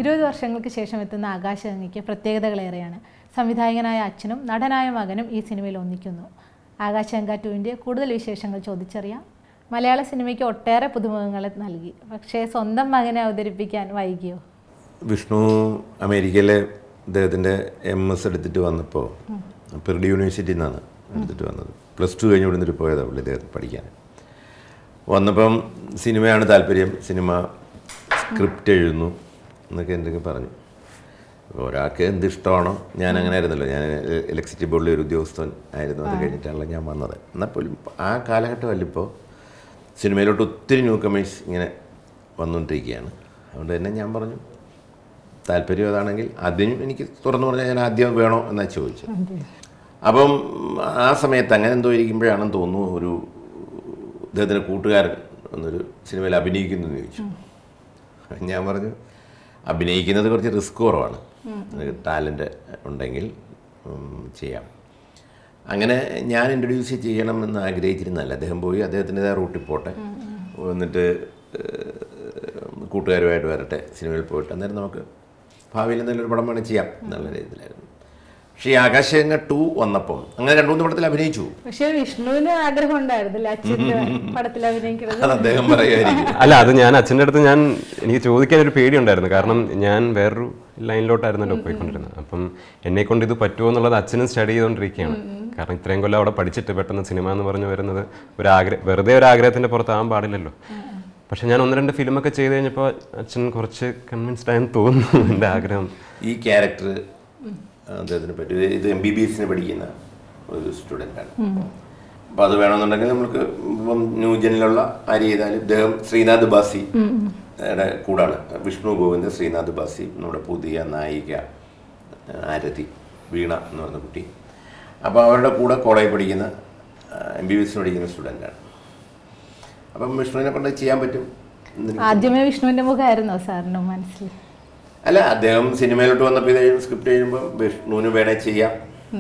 ഇരുപത് വർഷങ്ങൾക്ക് ശേഷം എത്തുന്ന ആകാശഗംഗയ്ക്ക് പ്രത്യേകതകളേറെയാണ് സംവിധായകനായ അച്ഛനും നടനായ മകനും ഈ സിനിമയിൽ ഒന്നിക്കുന്നു ആകാശഗംഗ ടുവിൻ്റെ കൂടുതൽ വിശേഷങ്ങൾ ചോദിച്ചറിയാം മലയാള സിനിമയ്ക്ക് ഒട്ടേറെ പുതുമുഖങ്ങളെ നൽകി പക്ഷേ സ്വന്തം മകനെ അവതരിപ്പിക്കാൻ വൈകിയോ വിഷ്ണു അമേരിക്കയിലെ അദ്ദേഹത്തിൻ്റെ എം എസ് എടുത്തിട്ട് വന്നപ്പോൾ പെർഡി യൂണിവേഴ്സിറ്റിയിൽ നിന്നാണ് എടുത്തിട്ട് വന്നത് പ്ലസ് ടു കഴിഞ്ഞ് ഇവിടുന്ന് പോയതാണ് പുള്ളി ഇദ്ദേഹം പഠിക്കാൻ വന്നപ്പം സിനിമയാണ് താല്പര്യം സിനിമ സ്ക്രിപ്റ്റ് എഴുതുന്നു എന്നൊക്കെ എന്തൊക്കെ പറഞ്ഞു അപ്പോൾ ഒരാൾക്ക് എന്ത് ഇഷ്ടമാണോ ഞാൻ അങ്ങനെ ആയിരുന്നല്ലോ ഞാൻ ഇലക്ട്രിസിറ്റി ബോർഡിലെ ഒരു ഉദ്യോഗസ്ഥൻ ആയിരുന്നു അത് കഴിഞ്ഞിട്ടാണല്ലോ ഞാൻ വന്നത് എന്നാൽ പോലും ആ കാലഘട്ടമല്ല ഇപ്പോൾ സിനിമയിലോട്ട് ഒത്തിരി ന്യൂ കമേഴ്സ് ഇങ്ങനെ വന്നുകൊണ്ടിരിക്കുകയാണ് അതുകൊണ്ട് തന്നെ ഞാൻ പറഞ്ഞു താല്പര്യം അതാണെങ്കിൽ ആദ്യം എനിക്ക് തുറന്നു പറഞ്ഞാൽ ഞാൻ ആദ്യം വേണോ എന്നാണ് ചോദിച്ചത് അപ്പം ആ സമയത്ത് അങ്ങനെ എന്തോ ഇരിക്കുമ്പോഴാണെന്ന് തോന്നുന്നു ഒരു ഇദ്ദേഹത്തിൻ്റെ കൂട്ടുകാരൻ എന്നൊരു സിനിമയിൽ അഭിനയിക്കുന്നു എന്ന് ചോദിച്ചു ഞാൻ പറഞ്ഞു അഭിനയിക്കുന്നത് കുറച്ച് റിസ്ക് കുറവാണ് ടാലൻ്റ് ഉണ്ടെങ്കിൽ ഉം, ചെയ്യാം അങ്ങനെ ഞാൻ ഇൻട്രൊഡ്യൂസ് ചെയ്യണമെന്ന് ആഗ്രഹിച്ചിരുന്നല്ല അദ്ദേഹം പോയി അദ്ദേഹത്തിൻ്റെതായ റൂട്ടിൽ പോട്ടെ എന്നിട്ട് ഏഹ്, കൂട്ടുകാരുമായിട്ട് വരട്ടെ സിനിമയിൽ പോയിട്ട് അന്നേരം നമുക്ക് ഭാവിയിൽ എന്തെങ്കിലും ഒരു പടം വേണം ചെയ്യാം എന്നുള്ള രീതിയിലായിരുന്നു പക്ഷേ ഈ ആകാശഗംഗ ടു വന്നപ്പം അങ്ങനെ രണ്ടു മൂന്ന് പടത്തിൽ അഭിനയിച്ചു പക്ഷേ വിഷ്ണുവിന് ആഗ്രഹം ഉണ്ടായിരുന്നില്ല അച്ഛൻ്റെ പടത്തിൽ അഭിനയിക്കുന്നത് അത് അദ്ദേഹം പറയുമായിരിക്കും അല്ല അത് ഞാൻ അച്ഛൻ്റെ അടുത്ത് ഞാൻ എനിക്ക് ചോദിക്കാൻ ഒരു പേടിയുണ്ടായിരുന്നു കാരണം ഞാൻ വേറൊരു ലൈനിലോട്ടായിരുന്നല്ലോ പോയിക്കൊണ്ടിരുന്നത് അപ്പം എന്നെ കൊണ്ട് ഇത് പറ്റുമോ എന്നുള്ളത് അച്ഛനും സ്റ്റഡി ചെയ്തുകൊണ്ടിരിക്കുകയാണ് കാരണം ഇത്രയും കൊല്ലം അവിടെ പഠിച്ചിട്ട് പെട്ടെന്ന് സിനിമ എന്ന് പറഞ്ഞു വരുന്നത് ഒരു ആഗ്രഹം വെറുതെ ഒരു ആഗ്രഹത്തിന്റെ പുറത്താകാൻ പാടില്ലല്ലോ പക്ഷെ ഞാൻ ഒന്ന് രണ്ട് ഫിലിമൊക്കെ ചെയ്ത് കഴിഞ്ഞപ്പോൾ അച്ഛൻ കുറച്ച് കൺവിൻസ്ഡ് ആയെന്ന് തോന്നുന്നു എൻ്റെ ആഗ്രഹം ഈ ക്യാരക്ടർ അദ്ദേഹത്തിന് പറ്റും ഇത് ഇത് എം ബി ബി എസിന് പഠിക്കുന്ന ഒരു സ്റ്റുഡൻ്റാണ് അപ്പോൾ അത് വേണമെന്നുണ്ടെങ്കിൽ നമുക്ക് ഇപ്പം ന്യൂജനിലുള്ള ആര് ചെയ്താലും ഇദ്ദേഹം ശ്രീനാഥ് ബാസി യുടെ കൂടാണ് വിഷ്ണു ഗോവിന്ദ് ശ്രീനാഥ് ബാസി നമ്മുടെ പുതിയ നായിക ആരതി വീണ എന്ന് പറഞ്ഞ കുട്ടി അപ്പോൾ അവരുടെ കൂടെ കോളേജിൽ പഠിക്കുന്ന എം ബി ബി എസിന് പഠിക്കുന്ന സ്റ്റുഡൻ്റാണ് അപ്പം വിഷ്ണുവിനെ കൊണ്ട് ചെയ്യാൻ പറ്റും എന്ന് ആദ്യമേ വിഷ്ണുവിന്റെ മുഖമായിരുന്നോ സാറിന് മനസ്സിൽ അല്ല അദ്ദേഹം സിനിമയിലോട്ട് വന്നപ്പോൾ ഇത് സ്ക്രിപ്റ്റ് എഴുതുമ്പോൾ വിഷ്ണുവിന് വേണേ ചെയ്യാം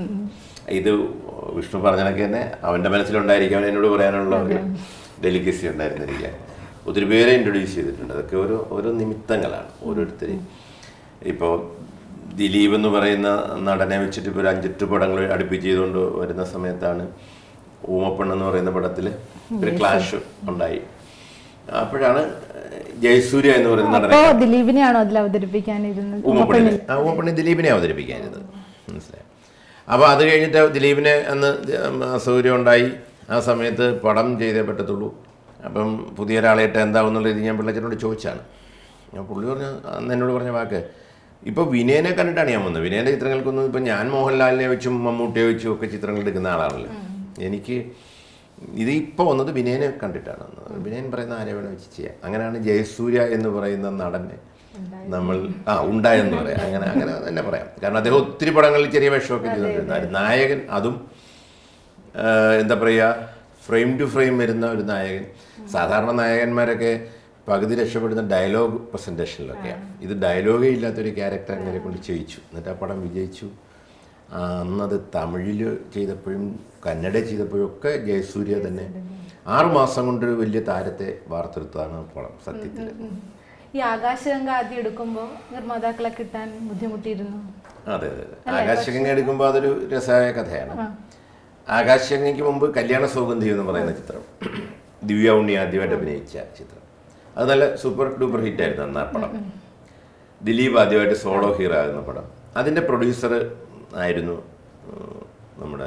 ഇത് വിഷ്ണു പറഞ്ഞതൊക്കെ തന്നെ അവൻ്റെ മനസ്സിലുണ്ടായിരിക്കും അവൻ എന്നോട് പറയാനുള്ള ഒരു ഡെലിക്കസി ഉണ്ടായിരുന്നിരിക്കാം ഒത്തിരി പേരെ ഇൻട്രൊഡ്യൂസ് ചെയ്തിട്ടുണ്ട് അതൊക്കെ ഓരോ ഓരോ നിമിത്തങ്ങളാണ് ഓരോരുത്തർ ഇപ്പോൾ ദിലീപ് എന്ന് പറയുന്ന നടനെ വെച്ചിട്ട് ഇപ്പോൾ ഒരു അഞ്ചെട്ട് പടങ്ങൾ അടുപ്പിച്ച് ചെയ്തുകൊണ്ട് വരുന്ന സമയത്താണ് ഊമപ്പെണ്ണ് എന്ന് പറയുന്ന പടത്തിൽ ഒരു ക്ലാഷ് ഉണ്ടായി അപ്പോഴാണ് ജയസൂര്യ എന്ന് പറയുന്ന നടനെ അപ്പോ ദിലീപിനെയാണോ അതിൽ അവതരിപ്പിക്കാനിരുന്നത് ഉമ്മപ്പണ്ണി ആ ഉമ്മപ്പണ്ണി ദിലീപിനെ അവതരിപ്പിക്കാനിരുന്നത് മനസ്സിലായി അപ്പോൾ അത് കഴിഞ്ഞിട്ട് ദിലീപിനെ അന്ന് അസൗകര്യം ഉണ്ടായി ആ സമയത്ത് പടം ചെയ്തേ പറ്റത്തുള്ളൂ അപ്പം പുതിയ ഒരാളായിട്ട് എന്താവുന്നുള്ള രീതി ഞാൻ പിള്ളച്ചനോട് ചോദിച്ചാണ് ഞാൻ പുള്ളി പറഞ്ഞ അന്ന് എന്നോട് പറഞ്ഞ വാക്ക് ഇപ്പോൾ വിനയനെ കണ്ടിട്ടാണ് ഞാൻ വന്നത് വിനയൻ്റെ ചിത്രങ്ങൾക്കൊന്നും ഇപ്പം ഞാൻ മോഹൻലാലിനെ വെച്ചും മമ്മൂട്ടിയെ വെച്ചും ഒക്കെ ചിത്രങ്ങൾ എടുക്കുന്ന ആളാണല്ലോ എനിക്ക് ഇത് ഇപ്പോൾ വന്നത് വിനയനെ കണ്ടിട്ടാണ് വന്നത് വിനയൻ പറയുന്ന ആരെ വേണം വെച്ച് ചെയ്യാം അങ്ങനെയാണ് ജയസൂര്യ എന്ന് പറയുന്ന നടനെ നമ്മൾ ആ ഉണ്ടായെന്ന് പറയാം അങ്ങനെ അങ്ങനെ തന്നെ പറയാം കാരണം അദ്ദേഹം ഒത്തിരി പടങ്ങളിൽ ചെറിയ വേഷമൊക്കെ ചെയ്തിട്ടുണ്ടായിരുന്നു നായകൻ അതും ആ, എന്താ പറയുക ഫ്രെയിം ടു ഫ്രെയിം വരുന്ന ഒരു നായകൻ സാധാരണ നായകന്മാരൊക്കെ പകുതി രക്ഷപ്പെടുന്ന ഡയലോഗ് പ്രസൻറ്റേഷനിലൊക്കെയാണ് ഇത് ഡയലോഗേ ഇല്ലാത്തൊരു ക്യാരക്ടർ അങ്ങനെ കൊണ്ട് ചെയ്യിച്ചു എന്നിട്ട് ആ പടം വിജയിച്ചു ആ, അന്നത് തമിഴിൽ ചെയ്തപ്പോഴും കന്നഡ ചെയ്തപ്പോഴും ഒക്കെ ജയസൂര്യ തന്നെ ആറ് മാസം കൊണ്ട് ഒരു വലിയ താരത്തെ വാർത്തെടുത്തതാണ് ആ പടം സത്യത്തിൽ ഈ ആകാശഗംഗ ആദ്യം എടുക്കുമ്പോൾ നിർമ്മാതാക്കളെ കിട്ടാൻ ബുദ്ധിമുട്ടിയിരുന്നു അതെ അതെ അതെ ആകാശഗംഗ എടുക്കുമ്പോൾ അതൊരു രസമായ കഥയാണ് ആകാശഗംഗയ്ക്ക് മുമ്പ് കല്യാണ സൗഗന്ധി എന്ന് പറയുന്ന ചിത്രം ദിവ്യ ഉണ്ണി ആദ്യമായിട്ട് അഭിനയിച്ച ചിത്രം അത് നല്ല സൂപ്പർ ഡൂപ്പർ ഹിറ്റ് ആയിരുന്നു അന്ന് ആ പടം ദിലീപ് ആദ്യമായിട്ട് സോളോ ഹീറോ ആകുന്ന പടം അതിൻ്റെ പ്രൊഡ്യൂസർ ആയിരുന്നു ഉം, നമ്മുടെ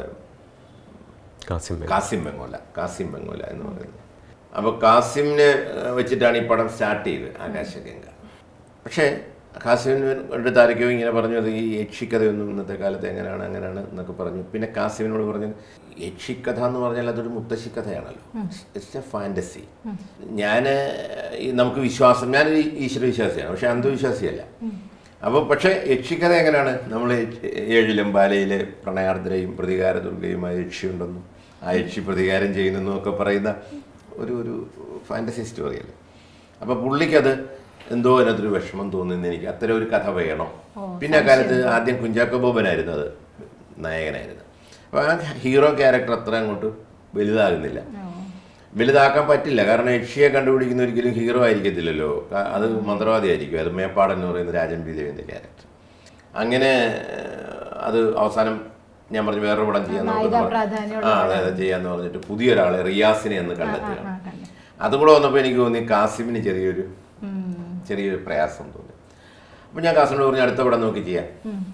കാസിം ബേഗ്. കാസിം ബംഗോല കാസിം ബംഗോല എന്ന് പറയുന്നത് അപ്പോൾ കാസിമിനെ ഏഹ്, വെച്ചിട്ടാണ് ഈ പടം സ്റ്റാർട്ട് ചെയ്തത് ആകാശഗംഗ പക്ഷേ കാസിമിന് അടുത്ത് ആരൊക്കെയോ ഇങ്ങനെ പറഞ്ഞു അത് ഈ യക്ഷിക്കഥയൊന്നും ഇന്നത്തെ കാലത്ത് എങ്ങനെയാണ് അങ്ങനെയാണ് എന്നൊക്കെ പറഞ്ഞു പിന്നെ കാസിമിനോട് പറഞ്ഞു യക്ഷിക്കഥ എന്ന് പറഞ്ഞാൽ അതൊരു മുത്തശ്ശി കഥയാണല്ലോ ഇറ്റ്സ് എ ഫാൻറ്റസി ഞാൻ നമുക്ക് വിശ്വാസം ഞാൻ ഈശ്വര വിശ്വാസിയാണ് പക്ഷെ അന്ധവിശ്വാസിയല്ല അപ്പോൾ പക്ഷേ യക്ഷിക്കഥ എങ്ങനെയാണ് നമ്മൾ ഏഴിലും ബാലയിലെ പ്രണയാർദ്രയും പ്രതികാര ദുർഗയുമായ യക്ഷിയുണ്ടെന്നും ആ യക്ഷി പ്രതികാരം ചെയ്യുന്നെന്നും ഒക്കെ പറയുന്ന ഒരു ഒരു ഫാൻറ്റസി സ്റ്റോറിയല്ലേ അപ്പോൾ പുള്ളിക്കത് എന്തോ അതിനകത്തൊരു വിഷമം തോന്നുന്ന എനിക്ക് അത്തരം ഒരു കഥ വേണം പിന്നെ ആ കാലത്ത് ആദ്യം കുഞ്ചാക്കോ ബോബനായിരുന്നു അത് നായകനായിരുന്നു അപ്പോൾ ആ ഹീറോ ക്യാരക്ടർ അത്ര അങ്ങോട്ട് വലുതാകുന്നില്ല വലുതാക്കാൻ പറ്റില്ല കാരണം യക്ഷിയെ കണ്ടുപിടിക്കുന്ന ഒരിക്കലും ഹീറോ ആയിരിക്കത്തില്ലല്ലോ ക- അത് മന്ത്രവാദി ആയിരിക്കും അത് മേപ്പാടൻ എന്ന് പറയുന്ന രാജൻ പി ദേവിന്റെ ക്യാരക്ടർ അങ്ങനെ ഏഹ്, അത് അവസാനം ഞാൻ പറഞ്ഞു വേറൊരു പടം ചെയ്യാൻ നായികാ പ്രാധാന്യമുള്ള ആ അതെ അതെ ചെയ്യാന്ന് പറഞ്ഞിട്ട് പുതിയൊരാളെ റിയാസിനെ എന്ന് കണ്ടെത്തുകയാണ് ആ, കണ്ടു. അതും കൂടെ വന്നപ്പോൾ എനിക്ക് തോന്നി കാസിമിന് ചെറിയൊരു ചെറിയൊരു പ്രയാസം തോന്നി അപ്പം ഞാൻ കാസിമിനോട് പറഞ്ഞു അടുത്ത പടം നോക്കി ചെയ്യാം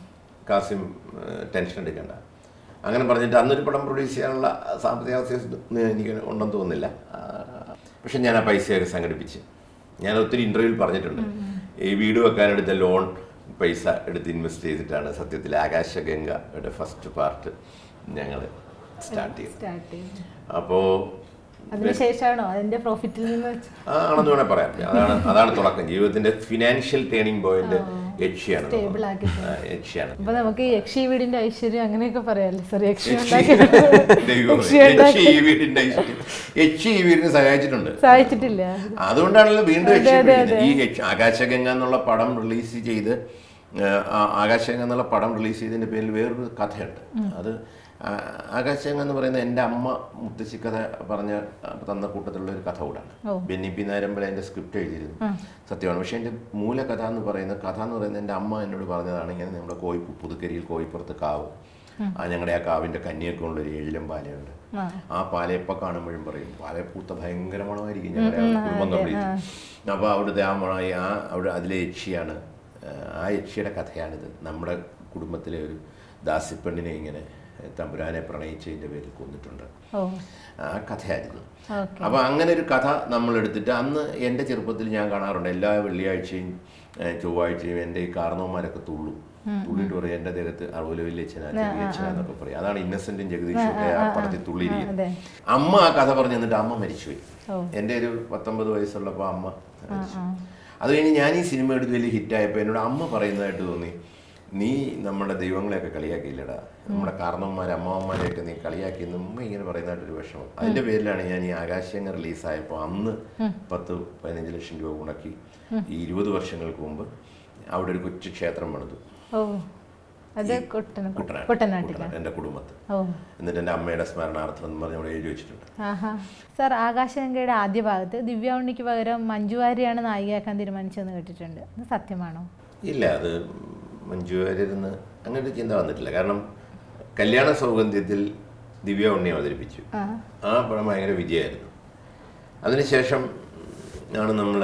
കാസിം ഏഹ്, ടെൻഷൻ എടുക്കണ്ട അങ്ങനെ പറഞ്ഞിട്ട് അന്നൊരു പടം പ്രൊഡ്യൂസ് ചെയ്യാനുള്ള സാമ്പത്തിക അവസ്ഥ എനിക്ക് ഉണ്ടെന്ന് തോന്നുന്നില്ല ആ, പക്ഷെ ഞാൻ ആ പൈസയൊക്കെ സംഘടിപ്പിച്ച് ഞാൻ ഒത്തിരി ഇൻ്റർവ്യൂവിൽ പറഞ്ഞിട്ടുണ്ട് ഈ വീട് വെക്കാനെടുത്ത ലോൺ പൈസ എടുത്ത് ഇൻവെസ്റ്റ് ചെയ്തിട്ടാണ് സത്യത്തിൽ ആകാശഗംഗയുടെ ഫസ്റ്റ് പാർട്ട് ഞങ്ങൾ സ്റ്റാർട്ട് ചെയ്തത് സ്റ്റാർട്ട് ചെയ്തു അപ്പോൾ അതിനുശേഷമാണോ അതിന്റെ പ്രോഫിറ്റിൽ നിന്ന് വെച്ച് ആണെന്ന് വേണേൽ പറയാം അതാണ് അതാണ് തുടക്കം ജീവിതത്തിന്റെ ഫിനാൻഷ്യൽ ടേണിംഗ് പോയിന്റ് യക്ഷിയാണ് Stable ആക്കി ആ, യക്ഷിയാണ് അപ്പൊ നമുക്ക് ഈ യക്ഷി വീടിന്റെ ഐശ്വര്യം അങ്ങനെയൊക്കെ പറയാല്ലേ സോറി യക്ഷി യക്ഷി ഉണ്ടാക്കി ദൈവമേ, യക്ഷി യക്ഷി ഉണ്ടാക്കി ഈ വീടിന്റെ ഐശ്വര്യം. യക്ഷി ഈ വീടിനെ സഹായിച്ചിട്ടുണ്ട് സഹായിച്ചിട്ടില്ല അതുകൊണ്ടാണല്ലോ വീണ്ടും യക്ഷി പിടിക്കുന്നത്. ഈ യക്ഷ- ആകാശഗംഗ എന്നുള്ള പടം റിലീസ് ചെയ്ത് ആ, ആ ആകാശഗംഗ എന്നുള്ള പടം റിലീസ് ചെയ്തതിന്റെ പേരിൽ വേറൊരു കഥയുണ്ട് അത് ആ, ആകാശഗംഗ എന്ന് പറയുന്ന എൻ്റെ അമ്മ മുത്തശ്ശി കഥ പറഞ്ഞ ആ, തന്ന കൂട്ടത്തിലുള്ള ഒരു കഥ കൂടാണ് ബെന്നി പി നാരമ്പല എൻ്റെ സ്ക്രിപ്റ്റ് എഴുതിയിരുന്നു സത്യമാണ് പക്ഷേ എൻ്റെ മൂലകഥ എന്ന് പറയുന്ന കഥ എന്ന് പറയുന്നത് എൻ്റെ അമ്മ എന്നോട് പറഞ്ഞതാണ് ഇങ്ങനെ നമ്മുടെ കോയി പുതുക്കരിയിൽ കോയിപ്പുറത്ത് കാവ് ആ ഞങ്ങളുടെ ആ കാവിൻ്റെ കന്നിയൊക്കെ ഉള്ള ഒരു ഏഴിലും പാലയുണ്ട് ആ പാല എപ്പോൾ കാണുമ്പോഴും പറയും പാല പൂത്ത ഭയങ്കര മണമായിരിക്കും ഞങ്ങളുടെ ആ കുടുംബം കംപ്ലീറ്റ് അപ്പോൾ അവിടുത്തെ ആ മണ ആ അവിടെ അതിലെ യക്ഷിയാണ് ആ, ആ യക്ഷിയുടെ കഥയാണിത് നമ്മുടെ കുടുംബത്തിലെ ഒരു ദാസിപ്പെണ്ണിനെ ഇങ്ങനെ തമ്പുരാനെ പ്രണയിച്ചതിൻ്റെ പേരിൽ കൊന്നിട്ടുണ്ട് ഓ ആ കഥയായിരുന്നു ഓക്കെ അപ്പോൾ അങ്ങനെ ഒരു കഥ നമ്മൾ എടുത്തിട്ട് അന്ന് എൻ്റെ ചെറുപ്പത്തിൽ ഞാൻ കാണാറുണ്ട് എല്ലാ വെള്ളിയാഴ്ചയും ഏഹ്, ചൊവ്വാഴ്ചയും എൻ്റെ ഈ കാരണവന്മാരൊക്കെ തുള്ളും തുള്ളിട്ട് പറയും എൻ്റെ ദേഹത്ത് അറുപത് വലിയച്ഛനാ ചെറിയച്ഛനാന്നൊക്കെ പറയും അതാണ് ഇന്നസെന്റും ജഗദീഷും ഒക്കെ ആ പടത്തിൽ തുള്ളിയിരിക്കുന്നത് അതെ അമ്മ ആ കഥ പറഞ്ഞു എന്നിട്ട് അമ്മ മരിച്ചുപോയി ഓ. എൻ്റെ ഒരു പത്തൊമ്പത് വയസ്സുള്ളപ്പോൾ അമ്മ മരിച്ചു അത് കഴിഞ്ഞ് ഞാൻ ഈ സിനിമ എടുത്ത് വലിയ ഹിറ്റായപ്പോൾ എന്നോട് അമ്മ പറയുന്നതായിട്ട് തോന്നി നീ നമ്മുടെ ദൈവങ്ങളെയൊക്കെ കളിയാക്കിയില്ലടാ നമ്മുടെ കാരണവന്മാരെ അമ്മാവന്മാരെയൊക്കെ നീ കളിയാക്കി എന്ന് ഉമ്മ ഇങ്ങനെ പറയുന്നതായിട്ടൊരു വിഷമം അതിൻ്റെ പേരിലാണ് ഞാൻ ഈ ആകാശങ്ങൾ റിലീസായപ്പോൾ അന്ന് പത്ത് പതിനഞ്ച് ലക്ഷം രൂപ മുടക്കി ഈ ഇരുപത് വർഷങ്ങൾക്ക് മുമ്പ് അവിടെ ഒരു കൊച്ചു ക്ഷേത്രം പണിതു ഓ അത് കുട്ടന കുട്ടനാട് കുട്ടനാട്ടിൽ കുട്ടനാട് എൻ്റെ കുടുംബത്തിൽ ഓ എന്നിട്ട് എൻ്റെ അമ്മയുടെ സ്മരണാർത്ഥം എന്ന് പറഞ്ഞ് അവിടെ എഴുതി വെച്ചിട്ടുണ്ട് ആഹാ സാർ ആകാശഗംഗയുടെ ആദ്യ ഭാഗത്ത് ദിവ്യ ഉണ്ണിക്ക് പകരം മഞ്ജു വാര്യരാണ് നായികയാക്കാൻ തീരുമാനിച്ചതെന്ന് കേട്ടിട്ടുണ്ട് അത് സത്യമാണോ ഇല്ല അത് മഞ്ജു വാര്യരെന്ന് അങ്ങനെ ഒരു ചിന്ത വന്നിട്ടില്ല കാരണം കല്യാണ സൗഗന്ധ്യത്തിൽ ദിവ്യ ഉണ്ണി അവതരിപ്പിച്ചു ആ ആ പടം ഭയങ്കര വിജയമായിരുന്നു അതിനുശേഷം ആണ് നമ്മൾ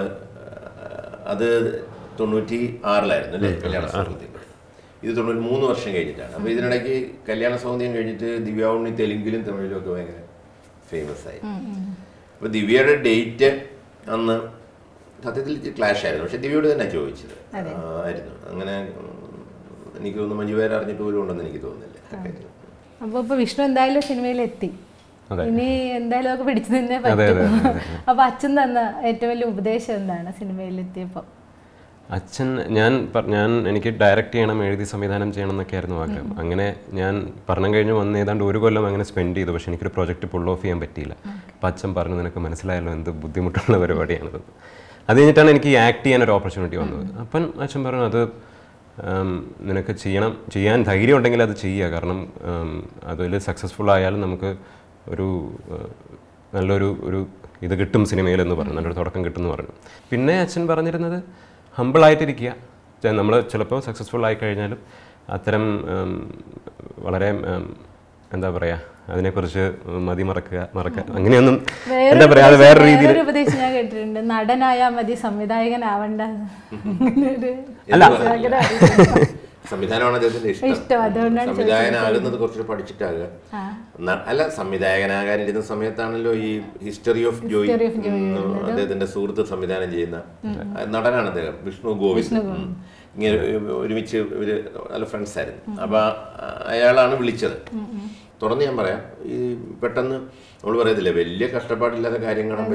അത് തൊണ്ണൂറ്റി ആറിലായിരുന്നു അല്ലേ കല്യാണ സൗഗന്ധ്യം ഇത് തൊണ്ണൂറ്റി മൂന്ന് വർഷം കഴിഞ്ഞിട്ടാണ് അപ്പോൾ ഇതിനിടയ്ക്ക് കല്യാണ സൗഗന്ധ്യം കഴിഞ്ഞിട്ട് ദിവ്യ ഉണ്ണി തെലുങ്കിലും തമിഴിലും ഒക്കെ ഭയങ്കര ഫേമസ് ആയി അപ്പോൾ ദിവ്യയുടെ ഡേറ്റ് അന്ന് സത്യത്തിൽ ക്ലാഷ് ആയിരുന്നു പക്ഷെ ദിവ്യയോട് തന്നെ ചോദിച്ചത് ആ, ആയിരുന്നു അങ്ങനെ ഉം, എനിക്ക് തോന്നുന്നു മഞ്ജു പേര് അറിഞ്ഞിട്ട് പോലും ഉണ്ടെന്ന് എനിക്ക് തോന്നുന്നില്ല ആ കാര്യം. അപ്പോൾ ഇപ്പോൾ വിഷ്ണു എന്തായാലും സിനിമയിൽ എത്തി അതെ. ഇനി എന്തായാലും ഒക്കെ പിടിച്ചു നിന്നേ അതെ, പറ്റും അതെ, അതെ, അപ്പൊ അച്ഛൻ തന്ന ഏറ്റവും വലിയ ഉപദേശം എന്താണ് സിനിമയിൽ എത്തിയപ്പോൾ അച്ഛൻ ഞാൻ പ- ഞാൻ എനിക്ക് ഡയറക്റ്റ് ചെയ്യണം എഴുതി സംവിധാനം ചെയ്യണം എന്നൊക്കെയായിരുന്നു ആഗ്രഹം അങ്ങനെ ഞാൻ പഠനം കഴിഞ്ഞ് വന്ന് ഏതാണ്ട് ഒരു കൊല്ലം അങ്ങനെ സ്പെൻഡ് ചെയ്തു പക്ഷേ എനിക്കൊരു പ്രോജക്റ്റ് പുൾ ഓഫ് ചെയ്യാൻ പറ്റിയില്ല അപ്പം അച്ഛൻ പറഞ്ഞു നിനക്ക് മനസ്സിലായല്ലോ എന്ത് ബുദ്ധിമുട്ടുള്ള പരിപാടിയാണത് അത് കഴിഞ്ഞിട്ടാണ് എനിക്ക് ആക്ട് ചെയ്യാൻ ഒരു ഓപ്പർച്യൂണിറ്റി വന്നത് അപ്പം അച്ഛൻ പറഞ്ഞു അത് ഉം, നിനക്ക് ചെയ്യണം ചെയ്യാൻ ധൈര്യം ഉണ്ടെങ്കിൽ അത് ചെയ്യുക കാരണം അതിൽ സക്സസ്ഫുൾ ആയാലും നമുക്ക് ഒരു ഏഹ്, നല്ലൊരു ഒരു ഇത് കിട്ടും സിനിമയിൽ എന്ന് പറഞ്ഞു നല്ലൊരു തുടക്കം കിട്ടും എന്ന് പറഞ്ഞു പിന്നെ അച്ഛൻ പറഞ്ഞിരുന്നത് ഹമ്പിളായിട്ടിരിക്കുക നമ്മൾ ചിലപ്പോൾ സക്സസ്ഫുൾ ആയി കഴിഞ്ഞാലും അത്തരം ഉം, വളരെ ഉം, എന്താ പറയുക അതിനെക്കുറിച്ച് മതി മറക്കുക മറക്കുക അങ്ങനെയൊന്നും എന്താ പറയുക അത് വേറെ രീതിയിൽ വേറൊരു ഉപദേശം ഞാൻ കേട്ടിട്ടുണ്ട് നടനായാ മതി സംവിധായകനാവണ്ട അങ്ങനെ ഒരു അല്ല. ഭയങ്കര അറിവ്. സംവിധാനമാണ് അദ്ദേഹത്തിന്റെ ഇഷ്ടം, ഇഷ്ടം അതുകൊണ്ടാണ് സംവിധായകനാകുന്നത് കുറച്ചുകൂടി പഠിച്ചിട്ടാകുക ന- അല്ല സംവിധായകനാകാനിരുന്ന സമയത്താണല്ലോ ഈ ഹിസ്റ്ററി ഓഫ് ജോയ് ഉം, അദ്ദേഹത്തിന്റെ സുഹൃത്ത് സംവിധാനം ചെയ്യുന്ന നടനാണ് അദ്ദേഹം വിഷ്ണു ഗോവിന്ദ് ഉം. ഇങ്ങനെ ഒരുമിച്ച് ഇവര് നല്ല ഫ്രണ്ട്സ് ആയിരുന്നു അപ്പൊ ആ- അയാളാണ് വിളിച്ചത് തുറന്ന് ഞാൻ പറയാം ഈ പെട്ടെന്ന് നമ്മൾ പറയത്തില്ലേ വലിയ കഷ്ടപ്പാടില്ലാത്ത കാര്യം കാണാൻ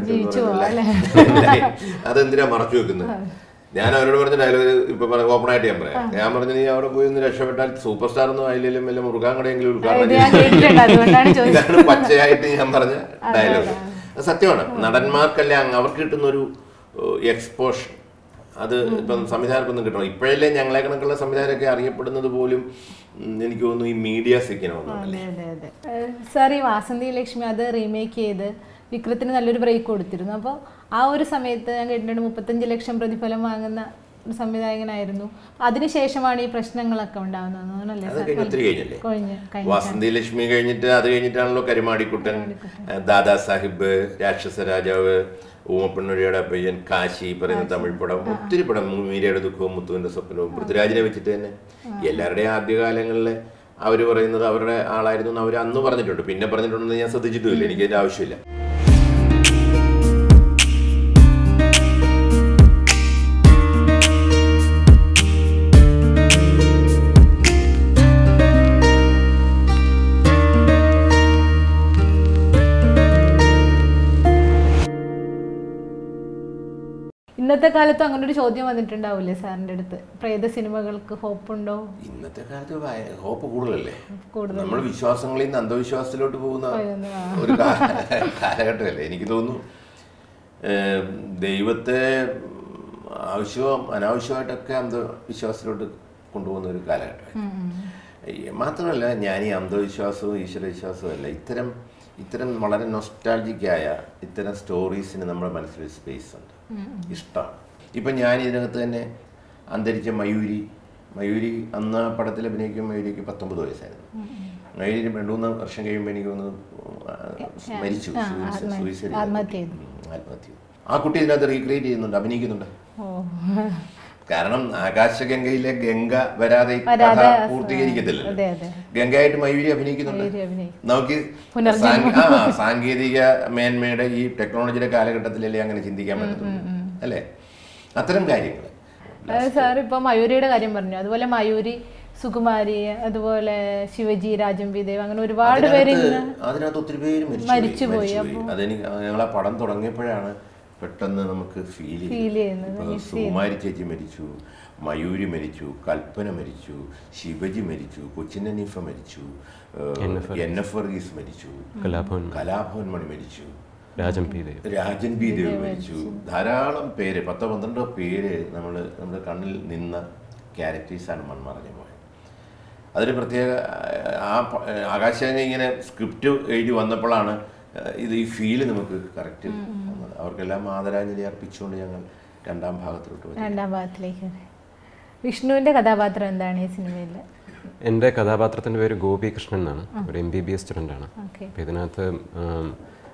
പറ്റും അതെന്തിനാ മറച്ചു വെക്കുന്നത് ഞാൻ അവരോട് പറഞ്ഞ ഡയലോഗ് ഇപ്പൊ ഓപ്പൺ ആയിട്ട് ഞാൻ പറയാം ഞാൻ പറഞ്ഞു നീ അവിടെ പോയി ഒന്ന് രക്ഷപ്പെട്ടാൽ സൂപ്പർ സ്റ്റാർ ഒന്നും ആയില്ലെങ്കിലും വല്ല മുറുകാൻ കടയെങ്കിലും ഉദ്ഘാടനം ഇത് ഞാൻ കേട്ടിട്ടുണ്ട് അതുകൊണ്ടാണ് ചോദിച്ചത് ഇതാണ് പച്ചയായിട്ട് ഞാൻ പറഞ്ഞ ഡയലോഗ് അത് സത്യമാണ് നടന്മാർക്കെല്ലാം അവർക്ക് കിട്ടുന്ന ഒരു എക്സ്പോഷൻ അത് ഇപ്പം സംവിധായകർക്കൊന്നും കിട്ടണം ഇപ്പോഴല്ലേ ഞങ്ങളെ കണക്കുള്ള സംവിധായകരൊക്കെ അറിയപ്പെടുന്നത് പോലും ഉം, എനിക്ക് തോന്നുന്നു ഈ മീഡിയ സിക്കണമെന്നുണ്ടല്ലേ അതെ അതെ അതെ ഏഹ് സാർ ഈ വാസന്തി ലക്ഷ്മി അത് റീമേക്ക് ചെയ്ത് വിക്രത്തിന് നല്ലൊരു ബ്രേക്ക് കൊടുത്തിരുന്നു അപ്പോൾ ആ ഒരു സമയത്ത് ഞാൻ കേട്ടിട്ടുണ്ട് മുപ്പത്തഞ്ച് ലക്ഷം പ്രതിഫലം വാങ്ങുന്ന ഒരു സംവിധായകനായിരുന്നു അതിനുശേഷമാണ് ഈ പ്രശ്നങ്ങളൊക്കെ ഉണ്ടാകുന്നത് തോന്നുന്നല്ലേ അത് കഴിഞ്ഞ് ഒത്തിരി കഴിഞ്ഞല്ലേ കഴിഞ്ഞ് കഴിഞ്ഞ വാസന്തി ലക്ഷ്മി കഴിഞ്ഞിട്ട് അത് കഴിഞ്ഞിട്ടാണല്ലോ കരുമാടിക്കുട്ടൻ ദാദാ സാഹിബ് രാക്ഷസ രാജാവ് ഊമപ്പെണ്ണുഴിയുടെ പയ്യൻ കാശി പറയുന്ന തമിഴ് പടം ഒത്തിരി പടം മീരയുടെ ദുഃഖവും മുത്തുവിന്റെ സ്വപ്നവും പൃഥ്വിരാജിനെ വെച്ചിട്ട് തന്നെ എല്ലാവരുടെയും ആദ്യകാലങ്ങളിൽ അവർ പറയുന്നത് അവരുടെ ആളായിരുന്നു എന്ന് അവർ അന്ന് പറഞ്ഞിട്ടുണ്ട് പിന്നെ പറഞ്ഞിട്ടുണ്ടെന്ന് ഞാൻ ശ്രദ്ധിച്ചിട്ടുമില്ല എനിക്ക് അതിന്റെ ആവശ്യമില്ല ഇന്നത്തെ കാലത്ത് അങ്ങനെ ഒരു ചോദ്യം വന്നിട്ടുണ്ടാവില്ലേ സാറിന്റെ അടുത്ത് പ്രേത സിനിമകൾക്ക് ഹോപ്പ് ഉണ്ടോ ഇന്നത്തെ കാലത്ത് ഭയ- ഹോപ്പ് കൂടുതലല്ലേ കൂടുതൽ നമ്മൾ വിശ്വാസങ്ങളിൽ നിന്ന് അന്ധവിശ്വാസത്തിലോട്ട് പോകുന്ന പോകുന്നു, ആ. ഒരു കാ- കാലഘട്ടമല്ലേ എനിക്ക് തോന്നുന്നു ഏം, ദൈവത്തെ ആവശ്യവും അനാവശ്യമായിട്ടൊക്കെ അന്ധവിശ്വാസത്തിലോട്ട് കൊണ്ടുപോകുന്ന ഒരു കാലഘട്ടം മാത്രമല്ല ഞാൻ ഈ അന്ധവിശ്വാസവും ഈശ്വരവിശ്വാസവും അല്ല ഇത്തരം ഇത്തരം വളരെ നൊസ്റ്റാൾജിക്കായ ഇത്തരം സ്റ്റോറീസിന് നമ്മുടെ മനസ്സിൽ സ്പേസ് ഉണ്ട് ഇഷ്ടമാണ് ഇപ്പം ഞാൻ ഇതിനകത്ത് തന്നെ അന്തരിച്ച മയൂരി മയൂരി അന്ന് ആ പടത്തിൽ അഭിനയിക്കും മയൂരിക്ക് പത്തൊമ്പത് വയസ്സായിരുന്നു മയൂരി രണ്ടു മൂന്ന് വർഷം കഴിയുമ്പോൾ എനിക്ക് തോന്നുന്നു ആ, മരിച്ചു ആ, സൂയിസൈഡ്- ആത്മഹത്യ- സൂയിസൈഡ് ആത്മഹത്യ ചെയ്തു. ഉം, ആത്മഹത്യ ചെയ്തു. ആ കുട്ടി ഇതിനകത്ത് റീക്രിയേറ്റ് ചെയ്യുന്നുണ്ട് അഭിനയിക്കുന്നുണ്ട് ഓ കാരണം ആകാശഗംഗയിലെ ഗംഗ വരാതെ ഈ കഥ വരാതെ പൂർത്തീകരിക്കത്തില്ലല്ലോ അതെ അതെ ഗംഗയായിട്ട് മയൂരി അഭിനയിക്കുന്നുണ്ട് മയൂരി അഭിനയിക്കും. നമുക്ക് പുനർജന്മം. സാങ്കേ- ആ സാങ്കേതിക മേന്മയുടെ ഈ ടെക്നോളജിയുടെ കാലഘട്ടത്തിലല്ലേ അങ്ങനെ ചിന്തിക്കാൻ പറ്റത്തുള്ളൂ അല്ലേ അത്തരം കാര്യങ്ങൾ അത് സാർ ഇപ്പൊ മയൂരിയുടെ കാര്യം പറഞ്ഞു അതുപോലെ മയൂരി സുകുമാരി അതുപോലെ ശിവജി രാജംബി ദേവ് അങ്ങനെ ഒരുപാട് പേര് ഇന്ന് അതിനകത്ത് ഒത്തിരി പേര് മരിച്ചുപോയി, മരിച്ചുപോയി അതെനിക്ക് ഞങ്ങൾ ആ പടം തുടങ്ങിയപ്പോഴാണ് പെട്ടെന്ന് നമുക്ക് ഫീൽ Feel ചെയ്യുന്നത്, സുകുമാരി ചേച്ചി മരിച്ചു മയൂരി മരിച്ചു കൽപ്പന മരിച്ചു ശിവജി മരിച്ചു കൊച്ചിനീഫ മരിച്ചു ഏഹ്, എൻ എഫ് വർഗീസ് മരിച്ചു കലാഭവൻ കലാഭവൻ മണി മരിച്ചു രാജം പി ദേവ് രാജൻ ബി ദേവ് മരിച്ചു ധാരാളം പേര് പത്തോ പന്ത്രണ്ടോ പേര് നമ്മൾ നമ്മുടെ കണ്ണിൽ നിന്ന ക്യാരക്ടേഴ്സാണ് മൺമറഞ്ഞു പോയത് അതിന് പ്രത്യേക ആ പ- ആകാശവാണി ഇങ്ങനെ സ്ക്രിപ്റ്റ് എഴുതി വന്നപ്പോഴാണ് ഏഹ്, ഇത് ഈ ഫീല് നമുക്ക് കറക്റ്റ് വന്നത് അവർക്കെല്ലാം ആദരാഞ്ജലി അർപ്പിച്ചുകൊണ്ട് ഞങ്ങൾ രണ്ടാം ഭാഗത്തിലോട്ട് വരും രണ്ടാം ഭാഗത്തിലേക്ക് വിഷ്ണുവിന്റെ കഥാപാത്രം എന്താണ് ഈ സിനിമയിൽ എൻ്റെ കഥാപാത്രത്തിൻ്റെ പേര് ഗോപി കൃഷ്ണൻ എന്നാണ് ഒരു M B B S student ആണ് ഓക്കെ അപ്പോൾ ഇതിനകത്ത് ആം,